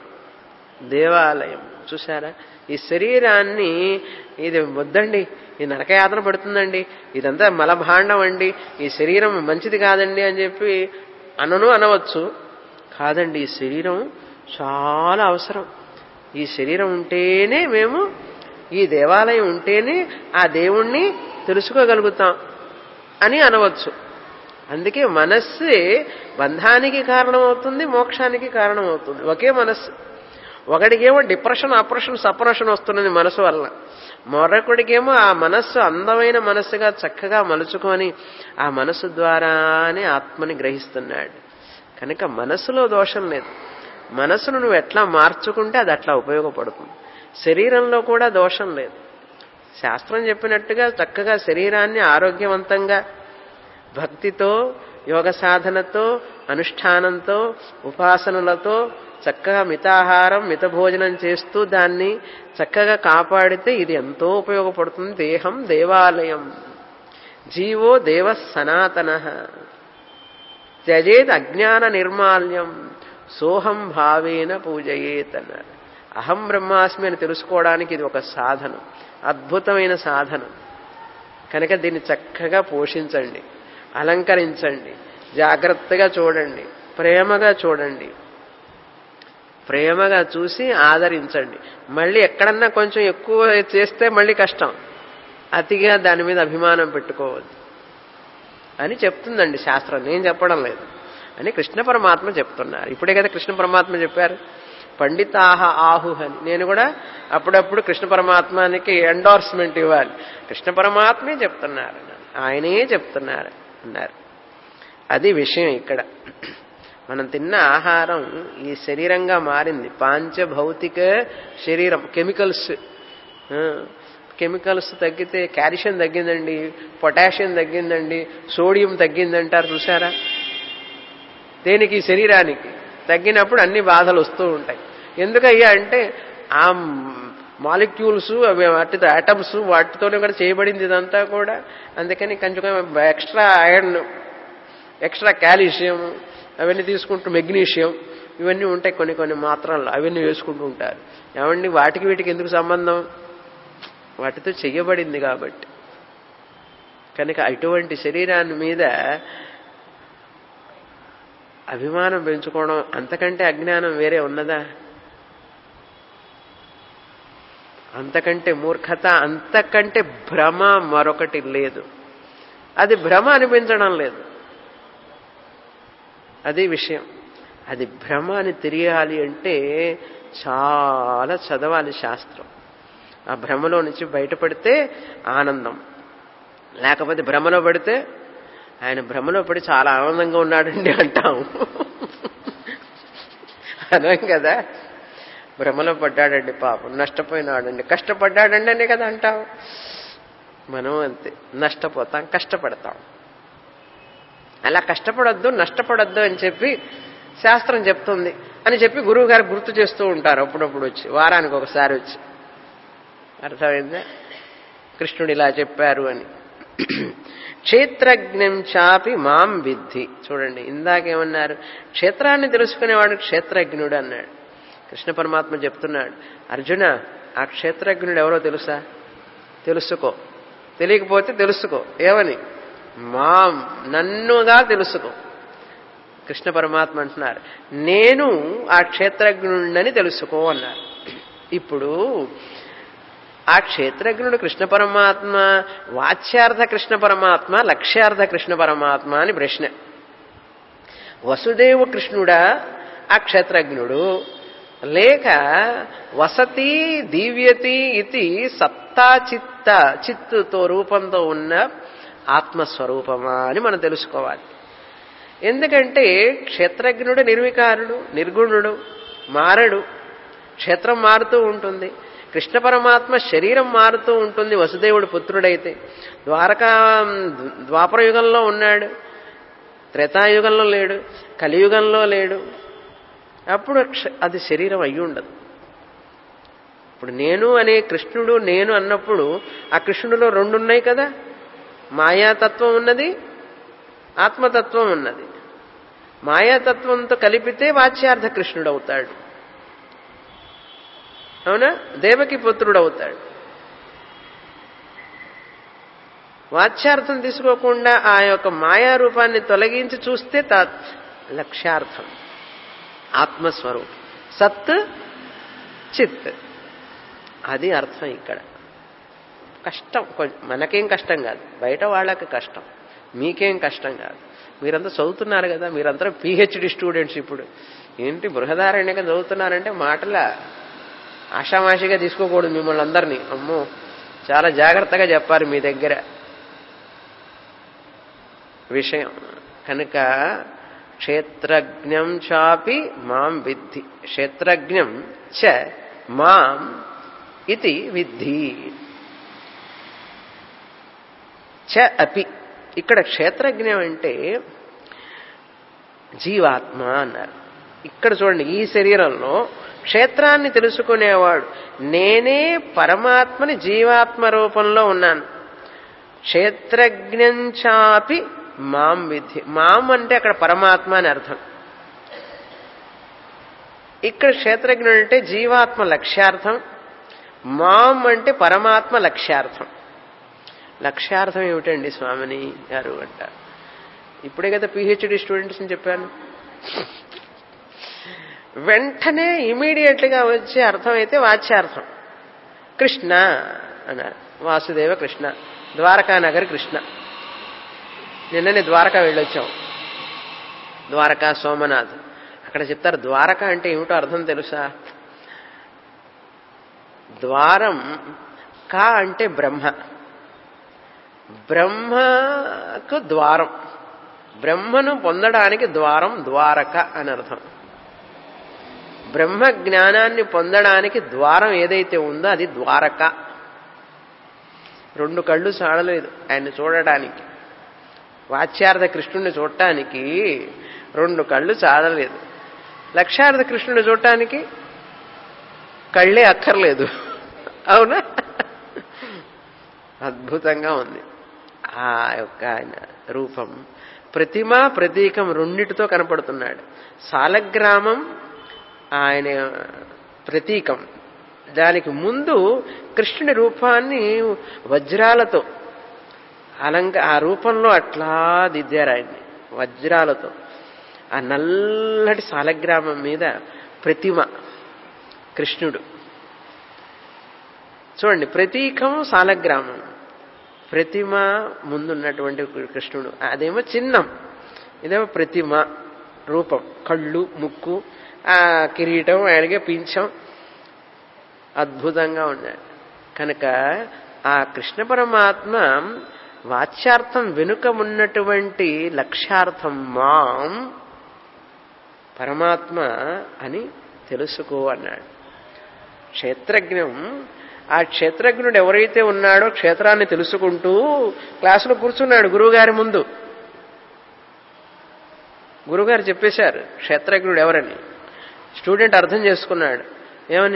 Speaker 1: దేవాలయం చూసారా ఈ శరీరాన్ని ఇది వద్దండి ఈ నరకయాతన పడుతుందండి ఇదంతా మలభాండం అండి ఈ శరీరం మంచిది కాదండి అని చెప్పి అనను అనవచ్చు కాదండి ఈ శరీరం చాలా అవసరం ఈ శరీరం ఉంటేనే మేము ఈ దేవాలయం ఉంటేనే ఆ దేవుణ్ణి తెలుసుకోగలుగుతాం అని అనవచ్చు అందుకే మనస్సే బంధానికి కారణమవుతుంది మోక్షానికి కారణమవుతుంది ఒకే మనస్సు ఒకడికేమో డిప్రెషన్ ఆపరేషన్ సపరేషన్ వస్తున్నది మనసు వల్ల మరొకడికేమో ఆ మనస్సు అందమైన మనస్సుగా చక్కగా మలుచుకొని ఆ మనస్సు ద్వారానే ఆత్మని గ్రహిస్తున్నాడు కనుక మనస్సులో దోషం లేదు మనస్సును నువ్వు ఎట్లా మార్చుకుంటే అది అట్లా ఉపయోగపడుతుంది శరీరంలో కూడా దోషం లేదు శాస్త్రం చెప్పినట్టుగా చక్కగా శరీరాన్ని ఆరోగ్యవంతంగా భక్తితో యోగ సాధనతో అనుష్ఠానంతో ఉపాసనలతో చక్కగా మితాహారం మిత భోజనం చేస్తూ దాన్ని చక్కగా కాపాడితే ఇది ఎంతో ఉపయోగపడుతుంది దేహం దేవాలయం జీవో దేవ సనాతన త్యజేత్ అజ్ఞాన నిర్మాల్యం సోహం భావేన పూజయేత్ అన్నారు అహం బ్రహ్మాస్మి అని తెలుసుకోవడానికి ఇది ఒక సాధనం అద్భుతమైన సాధనం కనుక దీన్ని చక్కగా పోషించండి అలంకరించండి జాగ్రత్తగా చూడండి ప్రేమగా చూడండి ప్రేమగా చూసి ఆదరించండి మళ్ళీ ఎక్కడన్నా కొంచెం ఎక్కువ చేస్తే మళ్ళీ కష్టం అతిగా దాని మీద అభిమానం పెట్టుకోవద్దు అని చెప్తుందండి శాస్త్రం నేను చెప్పడం లేదు అని కృష్ణ పరమాత్మ చెప్తున్నారు ఇప్పుడే కదా కృష్ణ పరమాత్మ చెప్పారు పండితాహ ఆహు అని నేను కూడా అప్పుడప్పుడు కృష్ణ పరమాత్మానికి ఎండార్స్మెంట్ ఇవ్వాలి కృష్ణ పరమాత్మే చెప్తున్నారు ఆయనే చెప్తున్నారు అన్నారు అది విషయం ఇక్కడ మనం తిన్న ఆహారం ఈ శరీరంగా మారింది పాంచభౌతిక శరీరం కెమికల్స్ కెమికల్స్ తగ్గితే కాల్షియం తగ్గిందండి పొటాషియం తగ్గిందండి సోడియం తగ్గిందంటారు చూసారా దేనికి శరీరానికి తగ్గినప్పుడు అన్ని బాధలు వస్తూ ఉంటాయి ఎందుకయ్యా అంటే ఆ మాలిక్యూల్స్ అవి వాటితో ఐటమ్స్ వాటితోనే కూడా చేయబడింది ఇదంతా కూడా అందుకని కొంచెం ఎక్స్ట్రా ఐరన్ ఎక్స్ట్రా కాల్షియం అవన్నీ తీసుకుంటూ మెగ్నీషియం ఇవన్నీ ఉంటాయి కొన్ని కొన్ని మాత్రలు అవన్నీ వేసుకుంటూ ఉంటారు ఏమండి వాటికి వీటికి ఎందుకు సంబంధం వాటితో చెయ్యబడింది కాబట్టి కనుక అటువంటి శరీరాన్ని మీద అభిమానం పెంచుకోవడం అంతకంటే అజ్ఞానం వేరే ఉన్నదా అంతకంటే మూర్ఖత అంతకంటే భ్రమ మరొకటి లేదు అది భ్రమ అనిపించడం లేదు అది విషయం అది భ్రమ అని తెలియాలి అంటే చాలా చదవాలి శాస్త్రం ఆ భ్రమలో నుంచి బయటపడితే ఆనందం లేకపోతే భ్రమలో పడితే ఆయన భ్రమలో పడి చాలా ఆనందంగా ఉన్నాడండి అంటాం అనం కదా భ్రమలో పడ్డాడండి పాపం నష్టపోయినాడండి కష్టపడ్డాడండి అనే కదా అంటాం మనం అంతే నష్టపోతాం కష్టపడతాం అలా కష్టపడొద్దు నష్టపడొద్దు అని చెప్పి శాస్త్రం చెప్తుంది అని చెప్పి గురువు గారు గుర్తు చేస్తూ ఉంటారు అప్పుడప్పుడు వచ్చి వారానికి ఒకసారి వచ్చి అర్థమైందా కృష్ణుడు ఇలా చెప్పారు అని క్షేత్రజ్ఞం చాపి మాం విద్ధి చూడండి ఇందాకేమన్నారు క్షేత్రాన్ని తెలుసుకునేవాడు క్షేత్రజ్ఞుడు అన్నాడు కృష్ణ పరమాత్మ చెప్తున్నాడు అర్జున ఆ క్షేత్రజ్ఞుడు ఎవరో తెలుసా తెలుసుకో తెలియకపోతే తెలుసుకో ఏమని మాం నన్నుగా తెలుసుకో కృష్ణ పరమాత్మ అంటున్నారు నేను ఆ క్షేత్రజ్ఞుడని తెలుసుకో అన్నారు ఇప్పుడు ఆ క్షేత్రజ్ఞుడు కృష్ణ పరమాత్మ వాచ్యార్థ కృష్ణ పరమాత్మ లక్ష్యార్థ కృష్ణ పరమాత్మ అని ప్రశ్న వసుదేవ కృష్ణుడా ఆ క్షేత్రజ్ఞుడు లేక వసతి దివ్యతి ఇది సత్తా చిత్త చిత్తుతో రూపంతో ఉన్న ఆత్మస్వరూపమా అని మనం తెలుసుకోవాలి ఎందుకంటే క్షేత్రజ్ఞుడు నిర్వికారుడు నిర్గుణుడు మారడు క్షేత్రం మారుతూ ఉంటుంది కృష్ణ పరమాత్మ శరీరం మారుతూ ఉంటుంది వసుదేవుడు పుత్రుడైతే ద్వారకా ద్వాపర యుగంలో ఉన్నాడు త్రేతాయుగంలో లేడు కలియుగంలో లేడు అప్పుడు అది శరీరం అయి ఉండదు ఇప్పుడు నేను అనే కృష్ణుడు నేను అన్నప్పుడు ఆ కృష్ణుడిలో రెండు ఉన్నాయి కదా మాయాతత్వం ఉన్నది ఆత్మతత్వం ఉన్నది మాయాతత్వంతో కలిపితే వాచ్యార్థ కృష్ణుడు అవుతాడు అవునా దేవకి పుత్రుడు అవుతాడు వాచ్యార్థం తీసుకోకుండా ఆ యొక్క మాయారూపాన్ని తొలగించి చూస్తే లక్ష్యార్థం ఆత్మస్వరూపం సత్ చిత్ అది అర్థం ఇక్కడ కష్టం మనకేం కష్టం కాదు బయట వాళ్ళకి కష్టం మీకేం కష్టం కాదు మీరంతా చదువుతున్నారు కదా మీరందరూ పిహెచ్డి స్టూడెంట్స్ ఇప్పుడు ఏంటి బృహదారణ్యగా చదువుతున్నారంటే మాటల ఆషామాషిగా తీసుకోకూడదు మిమ్మల్ని అందరినీ అమ్మో చాలా జాగ్రత్తగా చెప్పారు మీ దగ్గర విషయం కనుక క్షేత్రజ్ఞం చాపి మాం విద్ధి క్షేత్రజ్ఞం చ మాం ఇది విద్ధి చ అపి ఇక్కడ క్షేత్రజ్ఞం అంటే జీవాత్మ అన్నారు ఇక్కడ చూడండి ఈ శరీరంలో క్షేత్రాన్ని తెలుసుకునేవాడు నేనే పరమాత్మని జీవాత్మ రూపంలో ఉన్నాను క్షేత్రజ్ఞంచాపి మాం విధి మాం అంటే అక్కడ పరమాత్మ అని అర్థం ఇక్కడ క్షేత్రజ్ఞుడు అంటే జీవాత్మ లక్ష్యార్థం మాం అంటే పరమాత్మ లక్ష్యార్థం లక్ష్యార్థం ఏమిటండి స్వామిని గారు అంటారు ఇప్పుడే కదా పిహెచ్డి స్టూడెంట్స్ అని చెప్పాను వెంటనే ఇమీడియట్గా వచ్చే అర్థం అయితే వాచ్యార్థం కృష్ణ అన్నారు వాసుదేవ కృష్ణ ద్వారకానగర్ కృష్ణ నిన్ననే ద్వారకా వెళ్ళొచ్చాం ద్వారకా సోమనాథ్ అక్కడ చెప్తారు ద్వారక అంటే ఏమిటో అర్థం తెలుసా ద్వారం కా అంటే బ్రహ్మ బ్రహ్మకు ద్వారం బ్రహ్మను పొందడానికి ద్వారం ద్వారక అని అర్థం బ్రహ్మ జ్ఞానాన్ని పొందడానికి ద్వారం ఏదైతే ఉందో అది ద్వారక రెండు కళ్ళు చాలలేదు ఆయన్ని చూడడానికి వాచ్యార్థ కృష్ణుడిని చూడటానికి రెండు కళ్ళు చాలలేదు లక్ష్యార్థ కృష్ణుడిని చూడటానికి కళ్ళే అక్కర్లేదు అవునా అద్భుతంగా ఉంది ఆ యొక్క ఆయన రూపం ప్రతిమ ప్రతీకం రెండిటితో కనపడుతున్నాడు సాలగ్రామం ఆయన ప్రతీకం దానికి ముందు కృష్ణుడి రూపాన్ని వజ్రాలతో అలంక ఆ రూపంలో అట్లా దిద్దారు ఆయన్ని వజ్రాలతో ఆ నల్లటి సాలగ్రామం మీద ప్రతిమ కృష్ణుడు చూడండి ప్రతీకం సాలగ్రామం ప్రతిమ ముందున్నటువంటి కృష్ణుడు అదేమో చిన్నం ఇదేమో ప్రతిమ రూపం కళ్ళు ముక్కు ఆ కిరీటం ఆయనకే పింఛం అద్భుతంగా ఉన్నాడు కనుక ఆ కృష్ణ పరమాత్మ వాచ్యార్థం వెనుక ఉన్నటువంటి లక్ష్యార్థం మాం పరమాత్మ అని తెలుసుకో అన్నాడు క్షేత్రజ్ఞం ఆ క్షేత్రజ్ఞుడు ఎవరైతే ఉన్నాడో క్షేత్రాన్ని తెలుసుకుంటూ క్లాసులో కూర్చున్నాడు గురువుగారి ముందు గురుగారు చెప్పేశారు క్షేత్రజ్ఞుడు ఎవరని స్టూడెంట్ అర్థం చేసుకున్నాడు ఏమని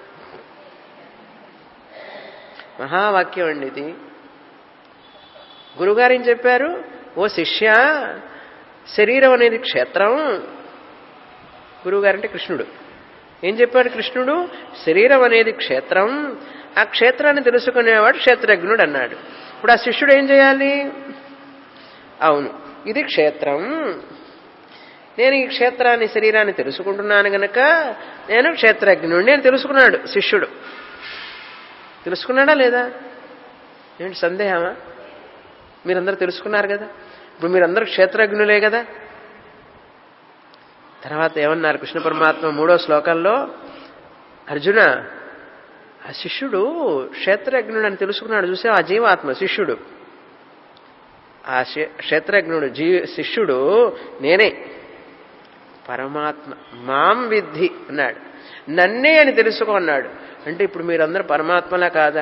Speaker 1: మహావాక్యం అండి ఇది గురుగారు ఏం చెప్పారు ఓ శిష్య శరీరం అనేది క్షేత్రం గురువుగారంటే కృష్ణుడు ఏం చెప్పాడు కృష్ణుడు శరీరం అనేది క్షేత్రం ఆ క్షేత్రాన్ని తెలుసుకునేవాడు క్షేత్రజ్ఞుడు అన్నాడు ఇప్పుడు ఆ శిష్యుడు ఏం చేయాలి అవును ఇది క్షేత్రం నేను ఈ క్షేత్రాన్ని శరీరాన్ని తెలుసుకుంటున్నాను గనక నేను క్షేత్రజ్ఞుడు నేను తెలుసుకున్నాడు శిష్యుడు తెలుసుకున్నాడా లేదా ఏంటి సందేహమా మీరందరూ తెలుసుకున్నారు కదా ఇప్పుడు మీరందరూ క్షేత్రజ్ఞులే కదా తర్వాత ఏమన్నారు కృష్ణ పరమాత్మ మూడో శ్లోకంలో అర్జున ఆ శిష్యుడు క్షేత్రజ్ఞుడు అని తెలుసుకున్నాడు చూసే ఆ జీవాత్మ శిష్యుడు ఆ క్షేత్రజ్ఞుడు జీ శిష్యుడు నేనే పరమాత్మ మాం విద్ధి అన్నాడు నన్నే అని తెలుసుకో అన్నాడు అంటే ఇప్పుడు మీరందరూ పరమాత్మలా కాదా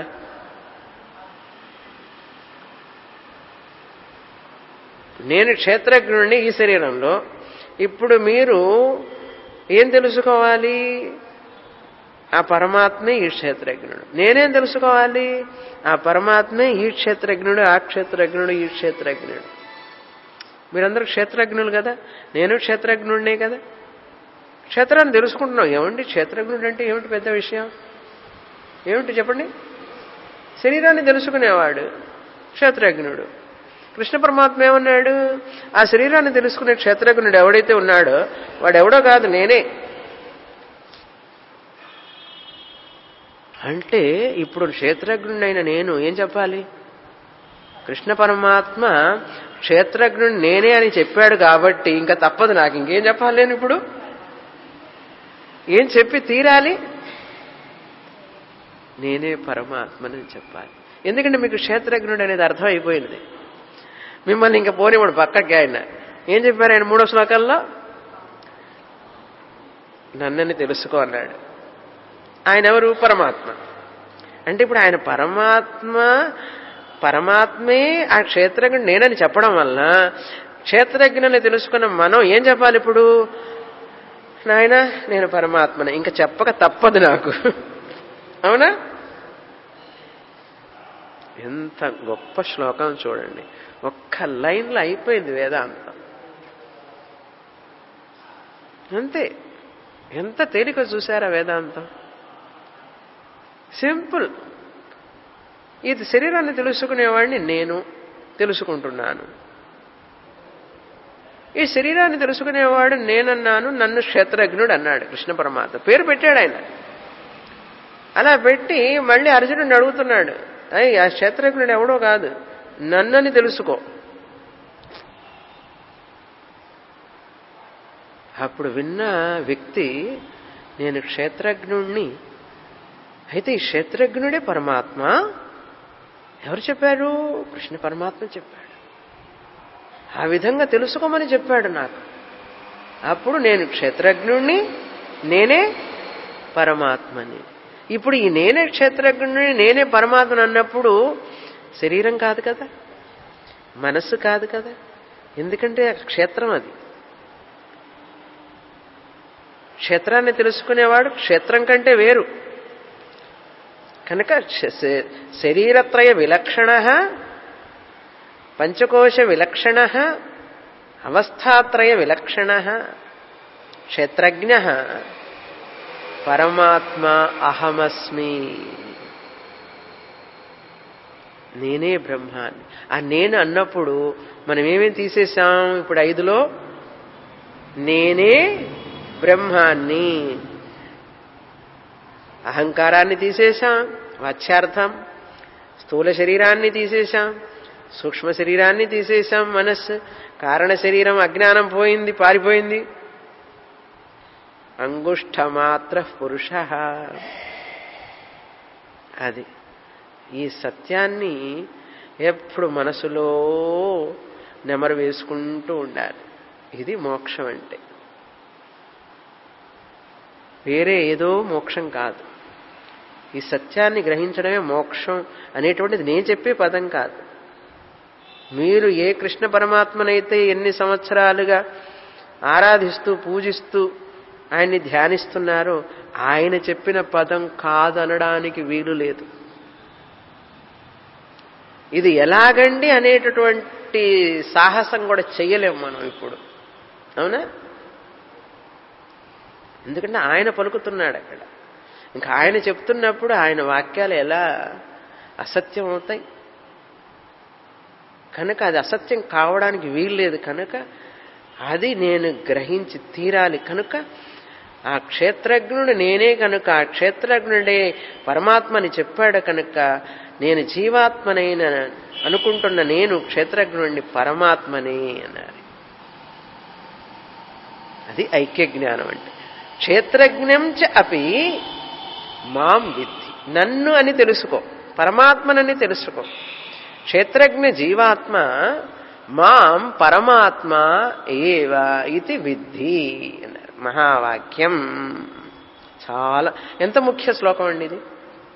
Speaker 1: నేను క్షేత్రజ్ఞుడిని ఈ శరీరంలో ఇప్పుడు మీరు ఏం తెలుసుకోవాలి ఆ పరమాత్మే ఈ క్షేత్రజ్ఞుడు నేనేం తెలుసుకోవాలి ఆ పరమాత్మే ఈ క్షేత్రజ్ఞుడు ఆ క్షేత్రజ్ఞుడు ఈ క్షేత్రజ్ఞుడు మీరందరూ క్షేత్రజ్ఞులు కదా నేను క్షేత్రజ్ఞుడినే కదా క్షేత్రాన్ని తెలుసుకుంటున్నాం ఏమండి క్షేత్రజ్ఞుడు అంటే ఏమిటి పెద్ద విషయం ఏమిటి చెప్పండి శరీరాన్ని తెలుసుకునేవాడు క్షేత్రజ్ఞుడు కృష్ణ పరమాత్మ ఏమన్నాడు ఆ శరీరాన్ని తెలుసుకునే క్షేత్రజ్ఞుడు ఎవడైతే ఉన్నాడో వాడెవడో కాదు నేనే అంటే ఇప్పుడు క్షేత్రజ్ఞుడైన నేను ఏం చెప్పాలి కృష్ణ పరమాత్మ క్షేత్రజ్ఞుడు నేనే అని చెప్పాడు కాబట్టి ఇంకా తప్పదు నాకు ఇంకేం చెప్పాలి నేను ఇప్పుడు ఏం చెప్పి తీరాలి నేనే పరమాత్మని చెప్పాలి ఎందుకంటే మీకు క్షేత్రజ్ఞుడు అనేది అర్థం అయిపోయింది మిమ్మల్ని ఇంకా పోనివాడు పక్కకి ఆయన ఏం చెప్పారు ఆయన మూడో శ్లోకంలో నన్నని తెలుసుకో అన్నాడు ఆయన ఎవరు పరమాత్మ అంటే ఇప్పుడు ఆయన పరమాత్మ పరమాత్మే ఆ క్షేత్రజ్ఞుడు నేనని చెప్పడం వల్ల క్షేత్రజ్ఞుని తెలుసుకున్న మనం ఏం చెప్పాలి ఇప్పుడు నాయన నేను పరమాత్మని ఇంకా చెప్పక తప్పదు నాకు అవునా ఎంత గొప్ప శ్లోకం చూడండి ఒక్క లైన్లో అయిపోయింది వేదాంతం అంతే ఎంత తేలిక చూసారా వేదాంతం సింపుల్ ఇది శరీరాన్ని తెలుసుకునేవాడిని నేను తెలుసుకుంటున్నాను ఈ శరీరాన్ని తెలుసుకునేవాడు నేనన్నాను నన్ను క్షేత్రజ్ఞుడు అన్నాడు కృష్ణ పరమాత్మ పేరు పెట్టాడు ఆయన అలా పెట్టి మళ్ళీ అర్జునుడిని అడుగుతున్నాడు అయ్యి ఆ క్షేత్రజ్ఞుడు ఎవడో కాదు నన్నని తెలుసుకో అప్పుడు విన్న వ్యక్తి నేను క్షేత్రజ్ఞుణ్ణి అయితే ఈ క్షేత్రజ్ఞుడే పరమాత్మ ఎవరు చెప్పారు కృష్ణ పరమాత్మ చెప్పాడు ఆ విధంగా తెలుసుకోమని చెప్పాడు నాకు అప్పుడు నేను క్షేత్రజ్ఞుణ్ణి నేనే పరమాత్మని ఇప్పుడు ఈ నేనే క్షేత్రజ్ఞుడిని నేనే పరమాత్మని అన్నప్పుడు శరీరం కాదు కదా మనస్సు కాదు కదా ఎందుకంటే క్షేత్రం అది క్షేత్రాన్ని తెలుసుకునేవాడు క్షేత్రం కంటే వేరు కనుక శరీరత్రయ విలక్షణ పంచకోశ విలక్షణ అవస్థాత్రయ విలక్షణ క్షేత్రజ్ఞ పరమాత్మ అహమస్మి నేనే బ్రహ్మాన్ని ఆ నేను అన్నప్పుడు మనం ఏమేమి తీసేసాం ఇప్పుడు ఐదులో నేనే బ్రహ్మాన్ని అహంకారాన్ని తీసేశాం వాచ్యార్థం స్థూల శరీరాన్ని తీసేశాం సూక్ష్మ శరీరాన్ని తీసేశాం మనస్సు కారణ శరీరం అజ్ఞానం పోయింది పారిపోయింది అంగుష్ఠమాత్ర పురుష అది ఈ సత్యాన్ని ఎప్పుడు మనసులో నెమరు వేసుకుంటూ ఉండాలి ఇది మోక్షం అంటే వేరే ఏదో మోక్షం కాదు ఈ సత్యాన్ని గ్రహించడమే మోక్షం అనేటువంటిది నేను చెప్పే పదం కాదు మీరు ఏ కృష్ణ పరమాత్మనైతే ఎన్ని సంవత్సరాలుగా ఆరాధిస్తూ పూజిస్తూ ఆయన్ని ధ్యానిస్తున్నారో ఆయన చెప్పిన పదం కాదనడానికి వీలు లేదు ఇది ఎలాగండి అనేటటువంటి సాహసం కూడా చెయ్యలేము మనం ఇప్పుడు అవునా ఎందుకంటే ఆయన పలుకుతున్నాడు అక్కడ ఇంకా ఆయన చెప్తున్నప్పుడు ఆయన వాక్యాలు ఎలా అసత్యం అవుతాయి కనుక అది అసత్యం కావడానికి వీల్లేదు కనుక అది నేను గ్రహించి తీరాలి కనుక ఆ క్షేత్రజ్ఞుడు నేనే కనుక ఆ క్షేత్రజ్ఞుడే పరమాత్మని చెప్పాడు కనుక నేను జీవాత్మనైన అనుకుంటున్న నేను క్షేత్రజ్ఞుడిని పరమాత్మనే అన్నారు అది ఐక్య జ్ఞానం అంటే క్షేత్రజ్ఞం చ అపి మాం విద్ధి నన్ను అని తెలుసుకో పరమాత్మనని తెలుసుకో క్షేత్రజ్ఞ జీవాత్మ మాం పరమాత్మ ఏవ ఇది విద్ధి అన్నారు మహావాక్యం చాలా ఎంత ముఖ్య శ్లోకం అండి ఇది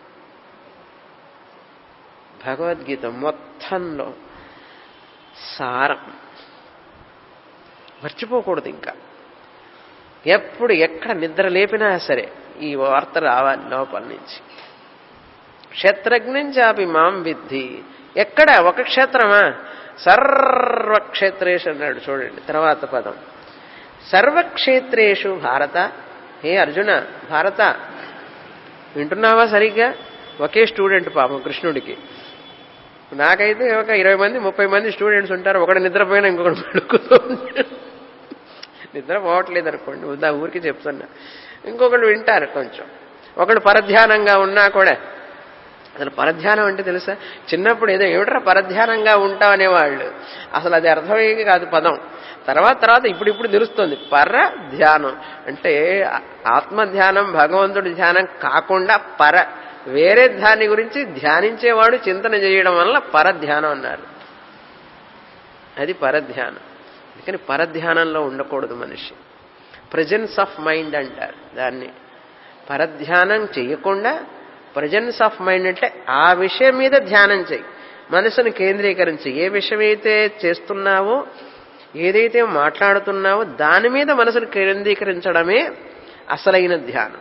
Speaker 1: భగవద్గీత మొత్తంలో సారం మర్చిపోకూడదు ఇంకా ఎప్పుడు ఎక్కడ నిద్ర లేపినా సరే ఈ వార్త రావాలి లోపల నుంచి క్షేత్రజ్ఞం చాపి మాం విద్ధి ఎక్కడ ఒక క్షేత్రమా సర్వక్షేత్రేషు అన్నాడు చూడండి తర్వాత పదం సర్వక్షేత్రేషు భారత హే అర్జున భారత వింటున్నావా సరిగ్గా ఒకే స్టూడెంట్ పాపం కృష్ణుడికి నాకైతే ఒక ఇరవై మంది ముప్పై మంది స్టూడెంట్స్ ఉంటారు ఒకడు నిద్రపోయినా ఇంకొకటి పడుకుతూ ఉంటాడు నిద్ర పోవట్లేదు అనుకోండి ఉదా ఊరికి చెప్తున్నా ఇంకొకళ్ళు వింటారు కొంచెం ఒకడు పరధ్యానంగా ఉన్నా కూడా అసలు పరధ్యానం అంటే తెలుసా చిన్నప్పుడు ఏదో ఏమిట్రా పరధ్యానంగా ఉంటాం అనేవాళ్ళు అసలు అది అర్థమయ్యేది కాదు పదం తర్వాత తర్వాత ఇప్పుడు ఇప్పుడు తెలుస్తుంది పర ధ్యానం అంటే ఆత్మధ్యానం భగవంతుడి ధ్యానం కాకుండా పర వేరే దాని గురించి ధ్యానించేవాడు చింతన చేయడం వల్ల పరధ్యానం అన్నారు అది పరధ్యానం అందుకని పరధ్యానంలో ఉండకూడదు మనిషి ప్రజెన్స్ ఆఫ్ మైండ్ అంటారు దాన్ని పరధ్యానం చేయకుండా ప్రజెన్స్ ఆఫ్ మైండ్ అంటే ఆ విషయం మీద ధ్యానం చేయి మనసును కేంద్రీకరించి ఏ విషయమైతే చేస్తున్నావో ఏదైతే మాట్లాడుతున్నావో దాని మీద మనసును కేంద్రీకరించడమే అసలైన ధ్యానం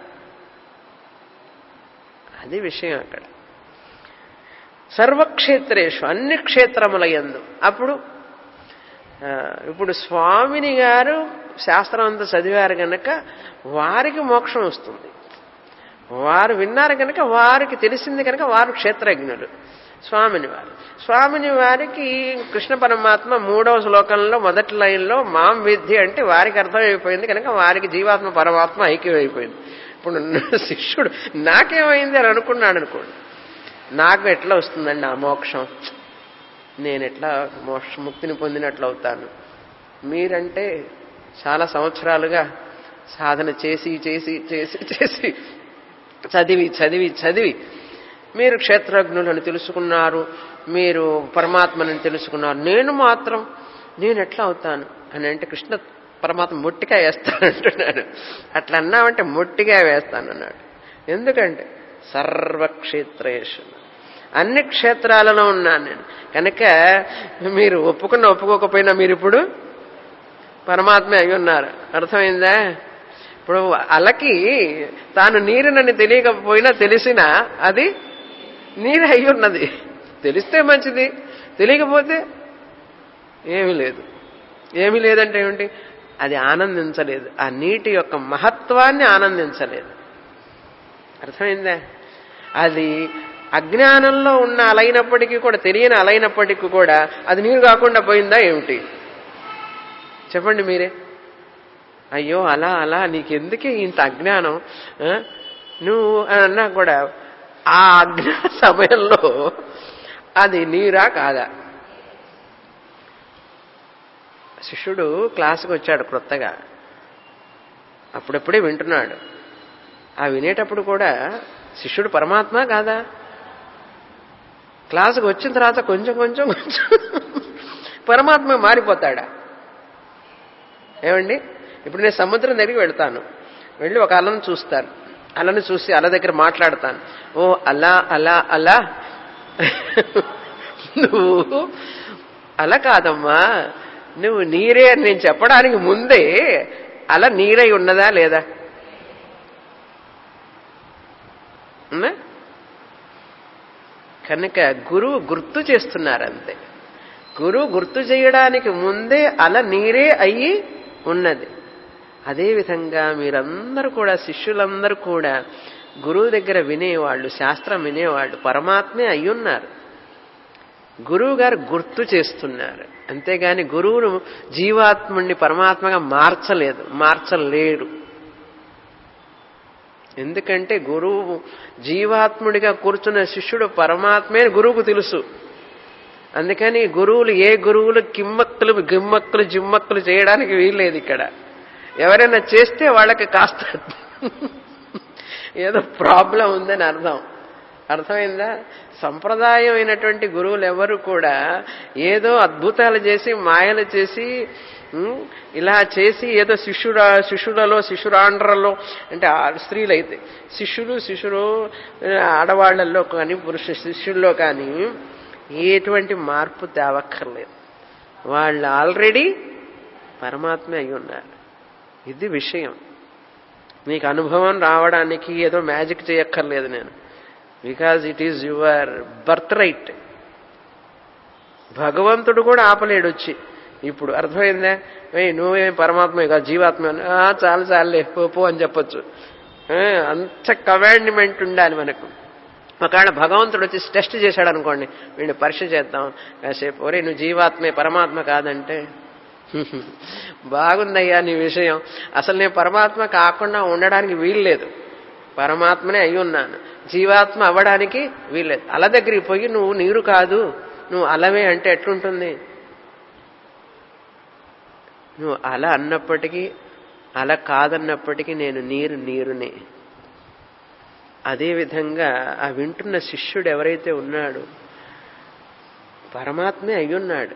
Speaker 1: అది విషయం అక్కడ సర్వక్షేత్రేషు అన్ని క్షేత్రముల యందు అప్పుడు ఇప్పుడు స్వామిని గారు శాస్త్రం అంతా చదివారు కనుక వారికి మోక్షం వస్తుంది వారు విన్నారు కనుక వారికి తెలిసింది కనుక వారు క్షేత్రజ్ఞులు స్వామిని వారు స్వామిని వారికి కృష్ణ పరమాత్మ మూడవ శ్లోకంలో మొదటి లైన్లో మాం విద్ధి అంటే వారికి అర్థమైపోయింది కనుక వారికి జీవాత్మ పరమాత్మ ఐక్యమైపోయింది ఇప్పుడు శిష్యుడు నాకేమైంది అని అనుకున్నాడు అనుకోండి నాకు ఎట్లా వస్తుందండి ఆ మోక్షం నేను ఎట్లా మోక్ష ముక్తిని పొందినట్లు అవుతాను మీరంటే చాలా సంవత్సరాలుగా సాధన చేసి చేసి చేసి చేసి చదివి చదివి చదివి మీరు క్షేత్రజ్ఞులను తెలుసుకున్నారు మీరు పరమాత్మని తెలుసుకున్నారు నేను మాత్రం నేను ఎట్లా అవుతాను అని అంటే కృష్ణ పరమాత్మ మొట్టిగా వేస్తానంటున్నాడు అట్లా అన్నామంటే మొట్టిగా వేస్తానన్నాడు ఎందుకంటే సర్వక్షేత్రేషు అన్ని క్షేత్రాలలో ఉన్నాను నేను కనుక మీరు ఒప్పుకున్న ఒప్పుకోకపోయినా మీరు ఇప్పుడు పరమాత్మే అయి ఉన్నారు అర్థమైందా ఇప్పుడు అలకి తాను నీరునని తెలియకపోయినా తెలిసినా అది నీరు అయి ఉన్నది తెలిస్తే మంచిది తెలియకపోతే ఏమీ లేదు ఏమీ లేదంటే ఏమిటి అది ఆనందించలేదు ఆ నీటి యొక్క మహత్వాన్ని ఆనందించలేదు అర్థమైందా అది అజ్ఞానంలో ఉన్న అలైనప్పటికీ కూడా తెలియని అలైనప్పటికీ కూడా అది నీరు కాకుండా పోయిందా ఏమిటి చెప్పండి మీరే అయ్యో అలా అలా నీకెందుకే ఇంత అజ్ఞానం ఆ? నువ్వు అని అన్నా కూడా ఆ అజ్ఞాన సమయంలో అది నీరా కాదా శిష్యుడు క్లాసుకు వచ్చాడు క్రొత్తగా అప్పుడప్పుడే వింటున్నాడు ఆ వినేటప్పుడు కూడా శిష్యుడు పరమాత్మ కాదా క్లాసుకు వచ్చిన తర్వాత కొంచెం కొంచెం కొంచెం పరమాత్మ మారిపోతాడా ఏమండి ఇప్పుడు నేను సముద్రం దగ్గరికి వెళ్తాను వెళ్ళి ఒక అలను చూస్తాను అలని చూసి అల దగ్గర మాట్లాడతాను ఓ అలా అలా అలా నువ్వు అలా కాదమ్మా నువ్వు నీరే అని నేను చెప్పడానికి ముందే అలా నీరై ఉన్నదా లేదా ఉన్నా? కనుక గురువు గుర్తు చేస్తున్నారంతే గురువు గుర్తు చేయడానికి ముందే అల నీరే అయ్యి ఉన్నది అదేవిధంగా మీరందరూ కూడా శిష్యులందరూ కూడా గురువు దగ్గర వినేవాళ్ళు శాస్త్రం వినేవాళ్ళు పరమాత్మే అయ్యున్నారు గురువు గారు గుర్తు చేస్తున్నారు అంతేగాని గురువును జీవాత్ముడిని పరమాత్మగా మార్చలేదు మార్చలేడు ఎందుకంటే గురువు జీవాత్ముడిగా కూర్చున్న శిష్యుడు పరమాత్మే అని గురువుకు తెలుసు అందుకని గురువులు ఏ గురువులు కిమ్మక్కులు గిమ్మక్కులు జిమ్మక్కులు చేయడానికి వీల్లేదు ఇక్కడ ఎవరైనా చేస్తే వాళ్ళకి కాస్త ఏదో ప్రాబ్లం ఉందని అర్థం అర్థమైందా సంప్రదాయమైనటువంటి గురువులు ఎవరు కూడా ఏదో అద్భుతాలు చేసి మాయలు చేసి ఉమ్, ఇలా చేసి ఏదో శిష్యుడ శిష్యులలో శిష్యురాండ్రలో అంటే ఆ స్త్రీలైతే శిష్యులు శిష్యులు ఆడవాళ్లలో కానీ పురుష శిష్యుల్లో కానీ ఎటువంటి మార్పు తేవక్కర్లేదు వాళ్ళు ఆల్రెడీ పరమాత్మ అయి ఉన్నారు ఇది విషయం మీకు అనుభవం రావడానికి ఏదో మ్యాజిక్ చేయక్కర్లేదు నేను because it is your birthright భగవంతుడు కూడా ఆపలేడు వచ్చి ఇప్పుడు అర్థమైందా ఏయ్ నువ్వేం పరమాత్మ కాదు జీవాత్మ అని. "ఆ, చాలు చాలులే పో పో అని చెప్పొచ్చు ఆ, అంత కమాండ్మెంట్ ఉండాలి మనకు ఒకవేళ భగవంతుడు వచ్చి టెస్ట్ చేశాడు అనుకోండి వీడిని పరీక్ష చేద్దాం కాసేపు ఒరే నువ్వు జీవాత్మే పరమాత్మ కాదంటే బాగుందయ్యా నీ విషయం అసలు నేను పరమాత్మ కాకుండా ఉండడానికి వీల్లేదు పరమాత్మనే అయి ఉన్నాను జీవాత్మ అవ్వడానికి వీల్లేదు అల దగ్గరికి పోయి నువ్వు నీరు కాదు నువ్వు అలవే అంటే ఎట్లుంటుంది నువ్వు అల అన్నప్పటికీ అల కాదన్నప్పటికీ నేను నీరు నీరునే అదేవిధంగా ఆ వింటున్న శిష్యుడు ఎవరైతే ఉన్నాడో పరమాత్మే అయ్యున్నాడు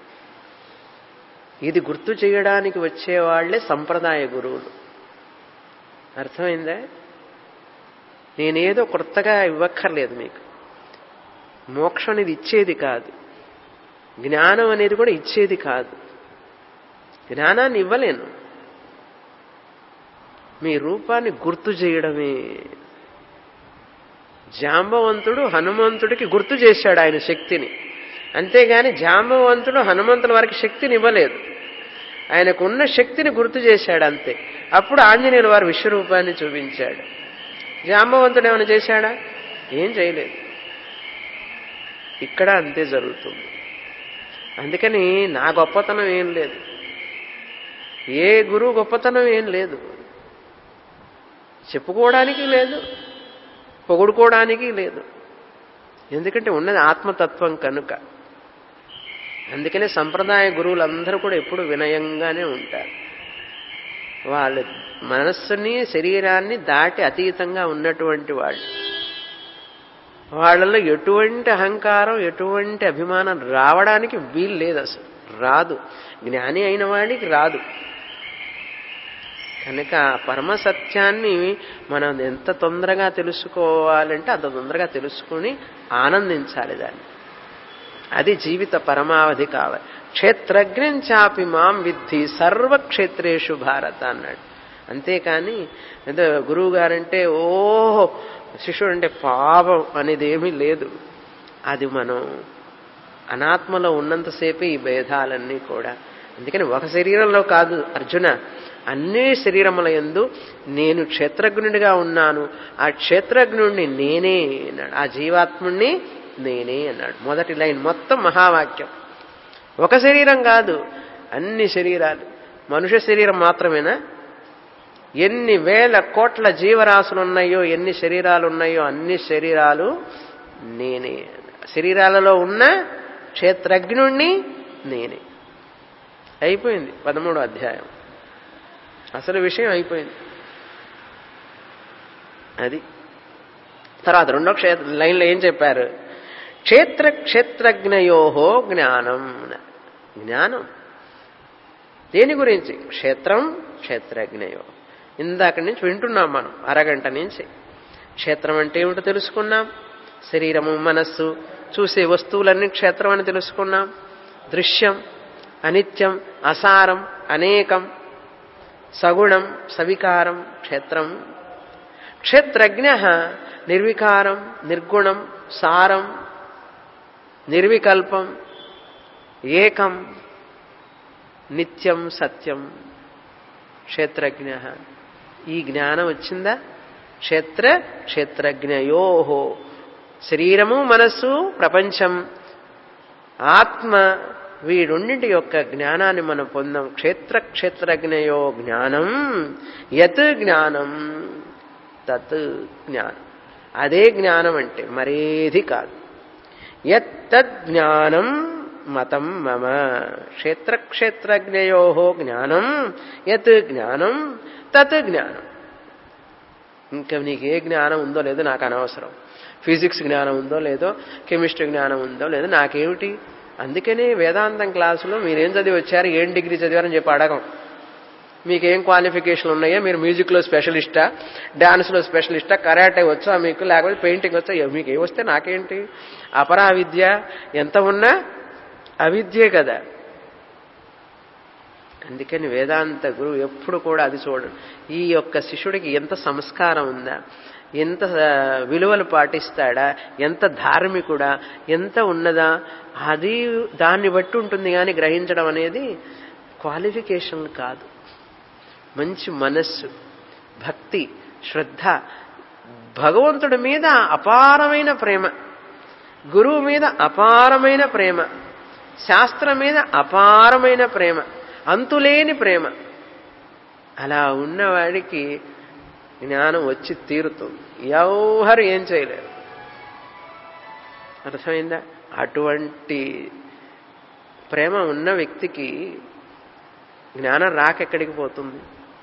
Speaker 1: ఇది గుర్తు చేయడానికి వచ్చేవాళ్లే సంప్రదాయ గురువులు అర్థమైందా నేనేదో కొత్తగా ఇవ్వక్కర్లేదు మీకు మోక్షం అనేది ఇచ్చేది కాదు జ్ఞానం అనేది కూడా ఇచ్చేది కాదు జ్ఞానాన్ని ఇవ్వలేను మీ రూపాన్ని గుర్తు చేయడమే జాంబవంతుడు హనుమంతుడికి గుర్తు చేశాడు ఆయన శక్తిని అంతేగాని జాంబవంతుడు హనుమంతుల వారికి శక్తిని ఇవ్వలేదు ఆయనకున్న శక్తిని గుర్తు చేశాడు అంతే అప్పుడు ఆంజనేయుల వారు విశ్వరూపాన్ని చూపించాడు జాంబవంతుడు ఏమైనా చేశాడా ఏం చేయలేదు ఇక్కడ అంతే జరుగుతుంది అందుకని నా గొప్పతనం ఏం లేదు ఏ గురువు గొప్పతనం ఏం లేదు చెప్పుకోవడానికి లేదు పొగుడుకోవడానికి లేదు ఎందుకంటే ఉన్నది ఆత్మతత్వం కనుక అందుకనే సంప్రదాయ గురువులందరూ కూడా ఎప్పుడు వినయంగానే ఉంటారు వాళ్ళ మనస్సుని శరీరాన్ని దాటి అతీతంగా ఉన్నటువంటి వాళ్ళు వాళ్ళలో ఎటువంటి అహంకారం ఎటువంటి అభిమానం రావడానికి వీలు లేదు అసలు రాదు జ్ఞాని అయిన వాడికి రాదు కనుక ఆ పరమ సత్యాన్ని మనం ఎంత తొందరగా తెలుసుకోవాలంటే అంత తొందరగా తెలుసుకుని ఆనందించాలి దాన్ని అది జీవిత పరమావధి కావాలి క్షేత్రజ్ఞం చాపి మాం విద్ధి సర్వక్షేత్రేషు భారత అన్నాడు అంతేకాని ఏదో గురువు గారంటే ఓహో శిష్యుడు అంటే పాపం అనేది ఏమీ లేదు అది మనం అనాత్మలో ఉన్నంతసేపే ఈ భేదాలన్నీ కూడా అందుకని ఒక శరీరంలో కాదు అర్జున అన్ని శరీరముల ఎందు నేను క్షేత్రజ్ఞుడిగా ఉన్నాను ఆ క్షేత్రజ్ఞుడిని నేనే అన్నాడు ఆ జీవాత్ముణ్ణి నేనే అన్నాడు మొదటి లైన్ మొత్తం మహావాక్యం ఒక శరీరం కాదు అన్ని శరీరాలు మనుష్య శరీరం మాత్రమేనా ఎన్ని వేల కోట్ల జీవరాశులు ఉన్నాయో ఎన్ని శరీరాలు ఉన్నాయో అన్ని శరీరాలు నేనే శరీరాలలో ఉన్న క్షేత్రజ్ఞుణ్ణి నేనే అయిపోయింది పదమూడో అధ్యాయం అసలు విషయం అయిపోయింది అది తర్వాత రెండో క్షేత్ర లైన్లో ఏం చెప్పారు క్షేత్ర క్షేత్రజ్ఞయోహో జ్ఞానం జ్ఞానం దేని గురించి క్షేత్రం క్షేత్రజ్ఞయో ఇందాక నుంచి వింటున్నాం మనం అరగంట నుంచి క్షేత్రం అంటే ఏమిటో తెలుసుకున్నాం శరీరము మనస్సు చూసే వస్తువులన్నీ క్షేత్రం అని తెలుసుకున్నాం దృశ్యం అనిత్యం అసారం అనేకం సగుణం సవికారం క్షేత్రం క్షేత్రజ్ఞ నిర్వికారం నిర్గుణం సారం నిర్వికల్పం ఏకం నిత్యం సత్యం క్షేత్రజ్ఞ ఈ జ్ఞానం వచ్చిందా క్షేత్ర క్షేత్రజ్ఞయోహో శరీరము మనస్సు ప్రపంచం ఆత్మ వీడున్నిటి యొక్క జ్ఞానాన్ని మనం పొందాం క్షేత్ర క్షేత్రజ్ఞయో జ్ఞానం యత్ జ్ఞానం తత్ జ్ఞానం అదే జ్ఞానం అంటే మరేది కాదు యత్ జ్ఞానం మతం మమ క్షేత్ర క్షేత్రజ్ఞయో జ్ఞానం యత్ జ్ఞానం తత్ జ్ఞానం ఇంకా నీకు ఏ జ్ఞానం ఉందో లేదో నాకు అనవసరం ఫిజిక్స్ జ్ఞానం ఉందో లేదో కెమిస్ట్రీ జ్ఞానం ఉందో లేదో నాకేమిటి అందుకనే వేదాంతం క్లాసులో మీరేం చదివి వచ్చారు ఏం డిగ్రీ చదివారని చెప్పి అడగం మీకేం క్వాలిఫికేషన్లు ఉన్నాయో మీరు మ్యూజిక్లో స్పెషలిస్టా డాన్స్లో స్పెషలిస్టా కరాటే వచ్చా మీకు లేకపోతే పెయింటింగ్ వచ్చా మీకు ఏ వస్తే నాకేంటి అపరా విద్య ఎంత ఉన్నా అవిద్యే కదా అందుకని వేదాంత గురువు ఎప్పుడు కూడా అది చూడడు ఈ యొక్క శిష్యుడికి ఎంత సంస్కారం ఉందా ఎంత విలువలు పాటిస్తాడా ఎంత ధార్మికుడా ఎంత ఉన్నదా అది దాన్ని బట్టి ఉంటుంది కానీ గ్రహించడం అనేది క్వాలిఫికేషన్ కాదు మంచి మనస్సు భక్తి శ్రద్ధ భగవంతుడి మీద అపారమైన ప్రేమ గురువు మీద అపారమైన ప్రేమ శాస్త్రం మీద అపారమైన ప్రేమ అంతులేని ప్రేమ అలా ఉన్నవాడికి జ్ఞానం వచ్చి తీరుతుంది ఎవరు ఏం చేయలేరు అర్థమైందా అటువంటి ప్రేమ ఉన్న వ్యక్తికి జ్ఞానం రాకెక్కడికి పోతుంది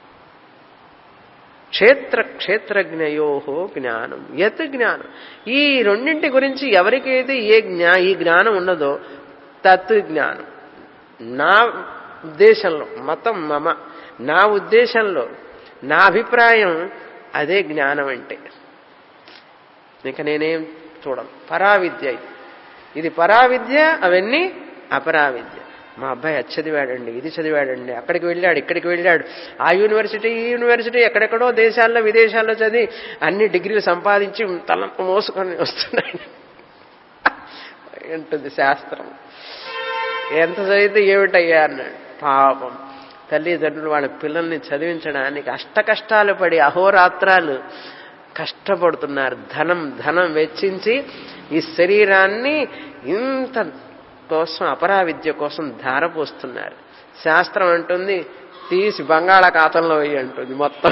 Speaker 1: క్షేత్ర క్షేత్రజ్ఞయోహో జ్ఞానం యత్ జ్ఞానం ఈ రెండింటి గురించి ఎవరికైతే ఏ జ్ఞా ఈ జ్ఞానం ఉన్నదో తత్ జ్ఞానం నా ఉద్దేశంలో మతం మమ నా ఉద్దేశంలో నా అభిప్రాయం అదే జ్ఞానం అంటే ఇంకా నేనేం చూడను పరావిద్య ఇది ఇది పరావిద్య అవన్నీ అపరావిద్య మా అబ్బాయి అది చదివాడండి ఇది చదివాడండి అక్కడికి వెళ్ళాడు ఇక్కడికి వెళ్ళాడు ఆ యూనివర్సిటీ ఈ యూనివర్సిటీ ఎక్కడెక్కడో దేశాల్లో విదేశాల్లో చదివి అన్ని డిగ్రీలు సంపాదించి తలంపు మోసుకొని వస్తున్నాడు ఉంటుంది శాస్త్రం ఎంత చదివితే ఏమిటయ్యా అన్నాడు పాపం తల్లిదండ్రులు వాళ్ళ పిల్లల్ని చదివించడానికి అష్ట కష్టాలు పడి అహోరాత్రాలు కష్టపడుతున్నారు ధనం ధనం వెచ్చించి ఈ శరీరాన్ని ఇంత కోసం అపరావిద్య కోసం ధారపోస్తున్నారు శాస్త్రం అంటుంది తీసి బంగాళాఖాతంలో వేయి అంటుంది మొత్తం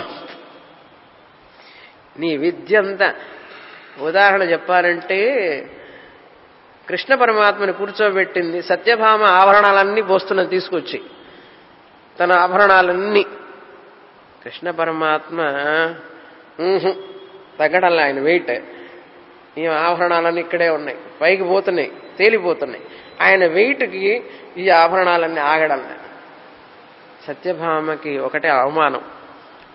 Speaker 1: నీ విద్య అంతా ఉదాహరణ చెప్పాలంటే కృష్ణ పరమాత్మని కూర్చోబెట్టింది సత్యభామ ఆభరణాలన్నీ పోస్తున్నది తీసుకొచ్చి తన ఆభరణాలన్నీ కృష్ణ పరమాత్మ తగ్గడంలో ఆయన వెయిట్ ఈ ఆభరణాలన్నీ ఇక్కడే ఉన్నాయి పైకి పోతున్నాయి తేలిపోతున్నాయి ఆయన వెయిట్కి ఈ ఆభరణాలన్నీ ఆగడం సత్యభామకి ఒకటే అవమానం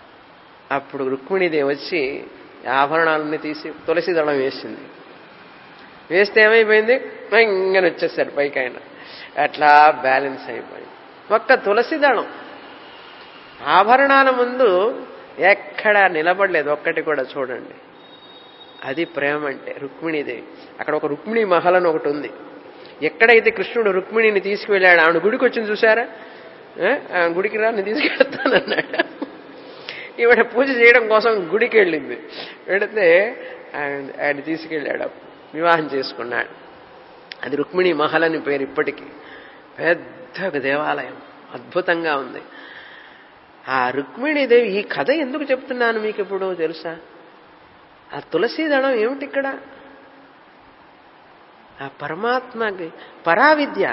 Speaker 1: అప్పుడు రుక్మిణీదేవి వచ్చి ఆభరణాలన్నీ తీసి తులసి దళం వేసింది వేస్తే ఏమైపోయింది ఇంగని వచ్చేసాడు పైకి ఆయన అట్లా బ్యాలెన్స్ అయిపోయింది ఒక్క తులసి దళం ఆభరణాల ముందు ఎక్కడా నిలబడలేదు ఒక్కటి కూడా చూడండి అది ప్రేమ అంటే రుక్మిణీదేవి అక్కడ ఒక రుక్మిణి మహల్ అని ఒకటి ఉంది ఎక్కడైతే కృష్ణుడు రుక్మిణిని తీసుకువెళ్ళాడు ఆవిడ గుడికి వచ్చింది చూసారా ఏ? ఆ గుడికి రా నేను తీసుకెళ్తానన్నాడు ఈవిడ పూజ చేయడం కోసం గుడికి వెళ్ళింది వెళితే ఆయన ఆయన తీసుకెళ్ళాడు వివాహం చేసుకున్నాడు అది రుక్మిణి మహల్ అని పేరు ఇప్పటికీ పెద్ద ఒక దేవాలయం అద్భుతంగా ఉంది ఆ రుక్మిణీదేవి ఈ కథ ఎందుకు చెప్తున్నాను మీకు ఇప్పుడు తెలుసా ఆ తులసి దళం ఏమిటి ఇక్కడ ఆ పరమాత్మకి పరావిద్య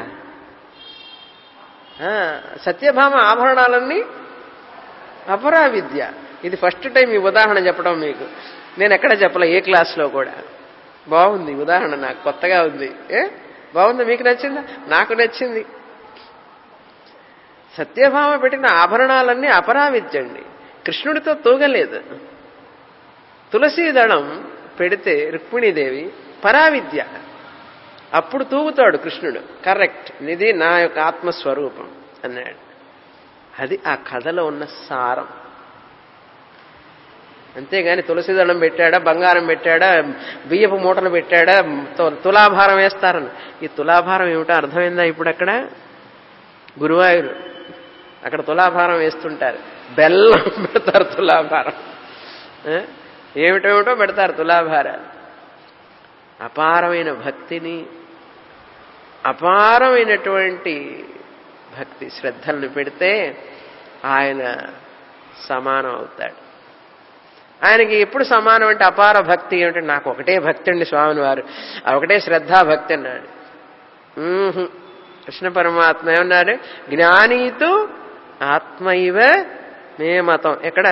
Speaker 1: ఆ, సత్యభామ ఆభరణాలన్నీ అపరా విద్య ఇది ఫస్ట్ టైం ఈ ఉదాహరణ చెప్పడం మీకు నేను ఎక్కడ చెప్పలే ఏ క్లాస్లో కూడా బాగుంది ఈ ఉదాహరణ నాకు కొత్తగా ఉంది ఏ బాగుంది మీకు నచ్చిందా నాకు నచ్చింది సత్యభామ పెట్టిన ఆభరణాలన్నీ అపరావిద్య అండి కృష్ణుడితో తూగలేదు తులసీ దళం పెడితే రుక్మిణీదేవి పరావిద్య అప్పుడు తూగుతాడు కృష్ణుడు కరెక్ట్ ఇది నా యొక్క ఆత్మస్వరూపం అన్నాడు అది ఆ కథలో ఉన్న సారం అంతేగాని తులసి దండం పెట్టాడా బంగారం పెట్టాడా బియ్యపు మూటలు పెట్టాడా తు- తులాభారం వేస్తారని ఈ తులాభారం ఏమిటో అర్థమైందా ఇప్పుడు అక్కడ గురువాయూరు అక్కడ తులాభారం వేస్తుంటారు బెల్లం పెడతారు తులాభారం ఆ? ఏమిటేమిటో పెడతారు తులాభారాలు అపారమైన భక్తిని అపారమైనటువంటి భక్తి శ్రద్ధలను పెడితే ఆయన సమానం అవుతాడు ఆయనకి ఎప్పుడు సమానం అంటే అపార భక్తి ఏమిటంటే నాకు ఒకటే భక్తి అండి స్వామిని వారు ఆ ఒకటే శ్రద్ధా భక్తి అన్నాడు ఊహు. కృష్ణ పరమాత్మ ఏమన్నాడు జ్ఞానీతు ఆత్మైవ మే మతం ఎక్కడ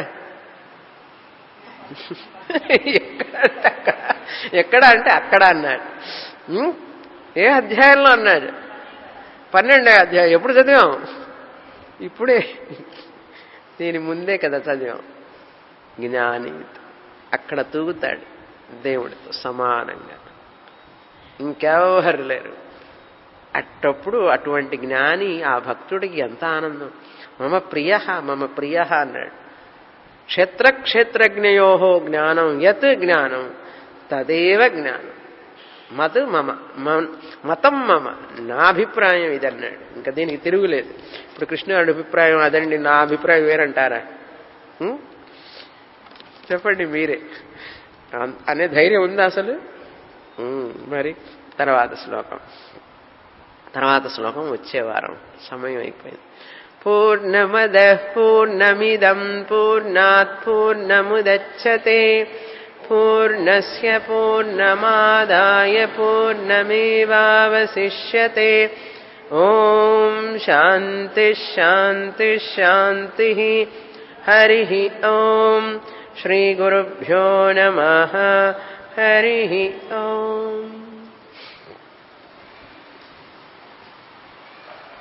Speaker 1: ఎక్కడ అంటే అక్కడ ఎక్కడ అంటే అక్కడ అన్నాడు ఉం? ఏ అధ్యాయంలో అన్నాడు పన్నెండే అధ్యాయం ఎప్పుడు చదివాం ఇప్పుడే దీని ముందే కదా చదివాం జ్ఞాని అక్కడ తూగుతాడు దేవుడితో సమానంగా ఇంకెవరు లేరు అట్టప్పుడు అటువంటి జ్ఞాని ఆ భక్తుడికి ఎంత ఆనందం మమ ప్రియ మమ ప్రియ అన్నాడు క్షేత్రక్షేత్రజ్ఞయో జ్ఞానం యత్ జ్ఞానం తదేవ జ్ఞానం మత్ మమ మ- మతం మమ నా అభిప్రాయం ఇదన్నాడు ఇంకా దీనికి తిరుగులేదు ఇప్పుడు కృష్ణుడి అభిప్రాయం అదండి నా అభిప్రాయం వేరంటారా ఉం? చెప్పండి మీరే అన్- అనే ధైర్యం ఉందా అసలు ఉం, మరి తర్వాత శ్లోకం తర్వాత శ్లోకం వచ్చే వారం సమయం అయిపోయింది పూర్ణమద పూర్ణమిదం పూర్ణాత్ పూర్ణముదచ్చతే పూర్ణస్య పూర్ణమాదాయ పూర్ణమేవావశిష్యతే ఓం శాంతి శాంతి శాంతి హరి ఓం శ్రీగురుభ్యో నమ హరి ఓం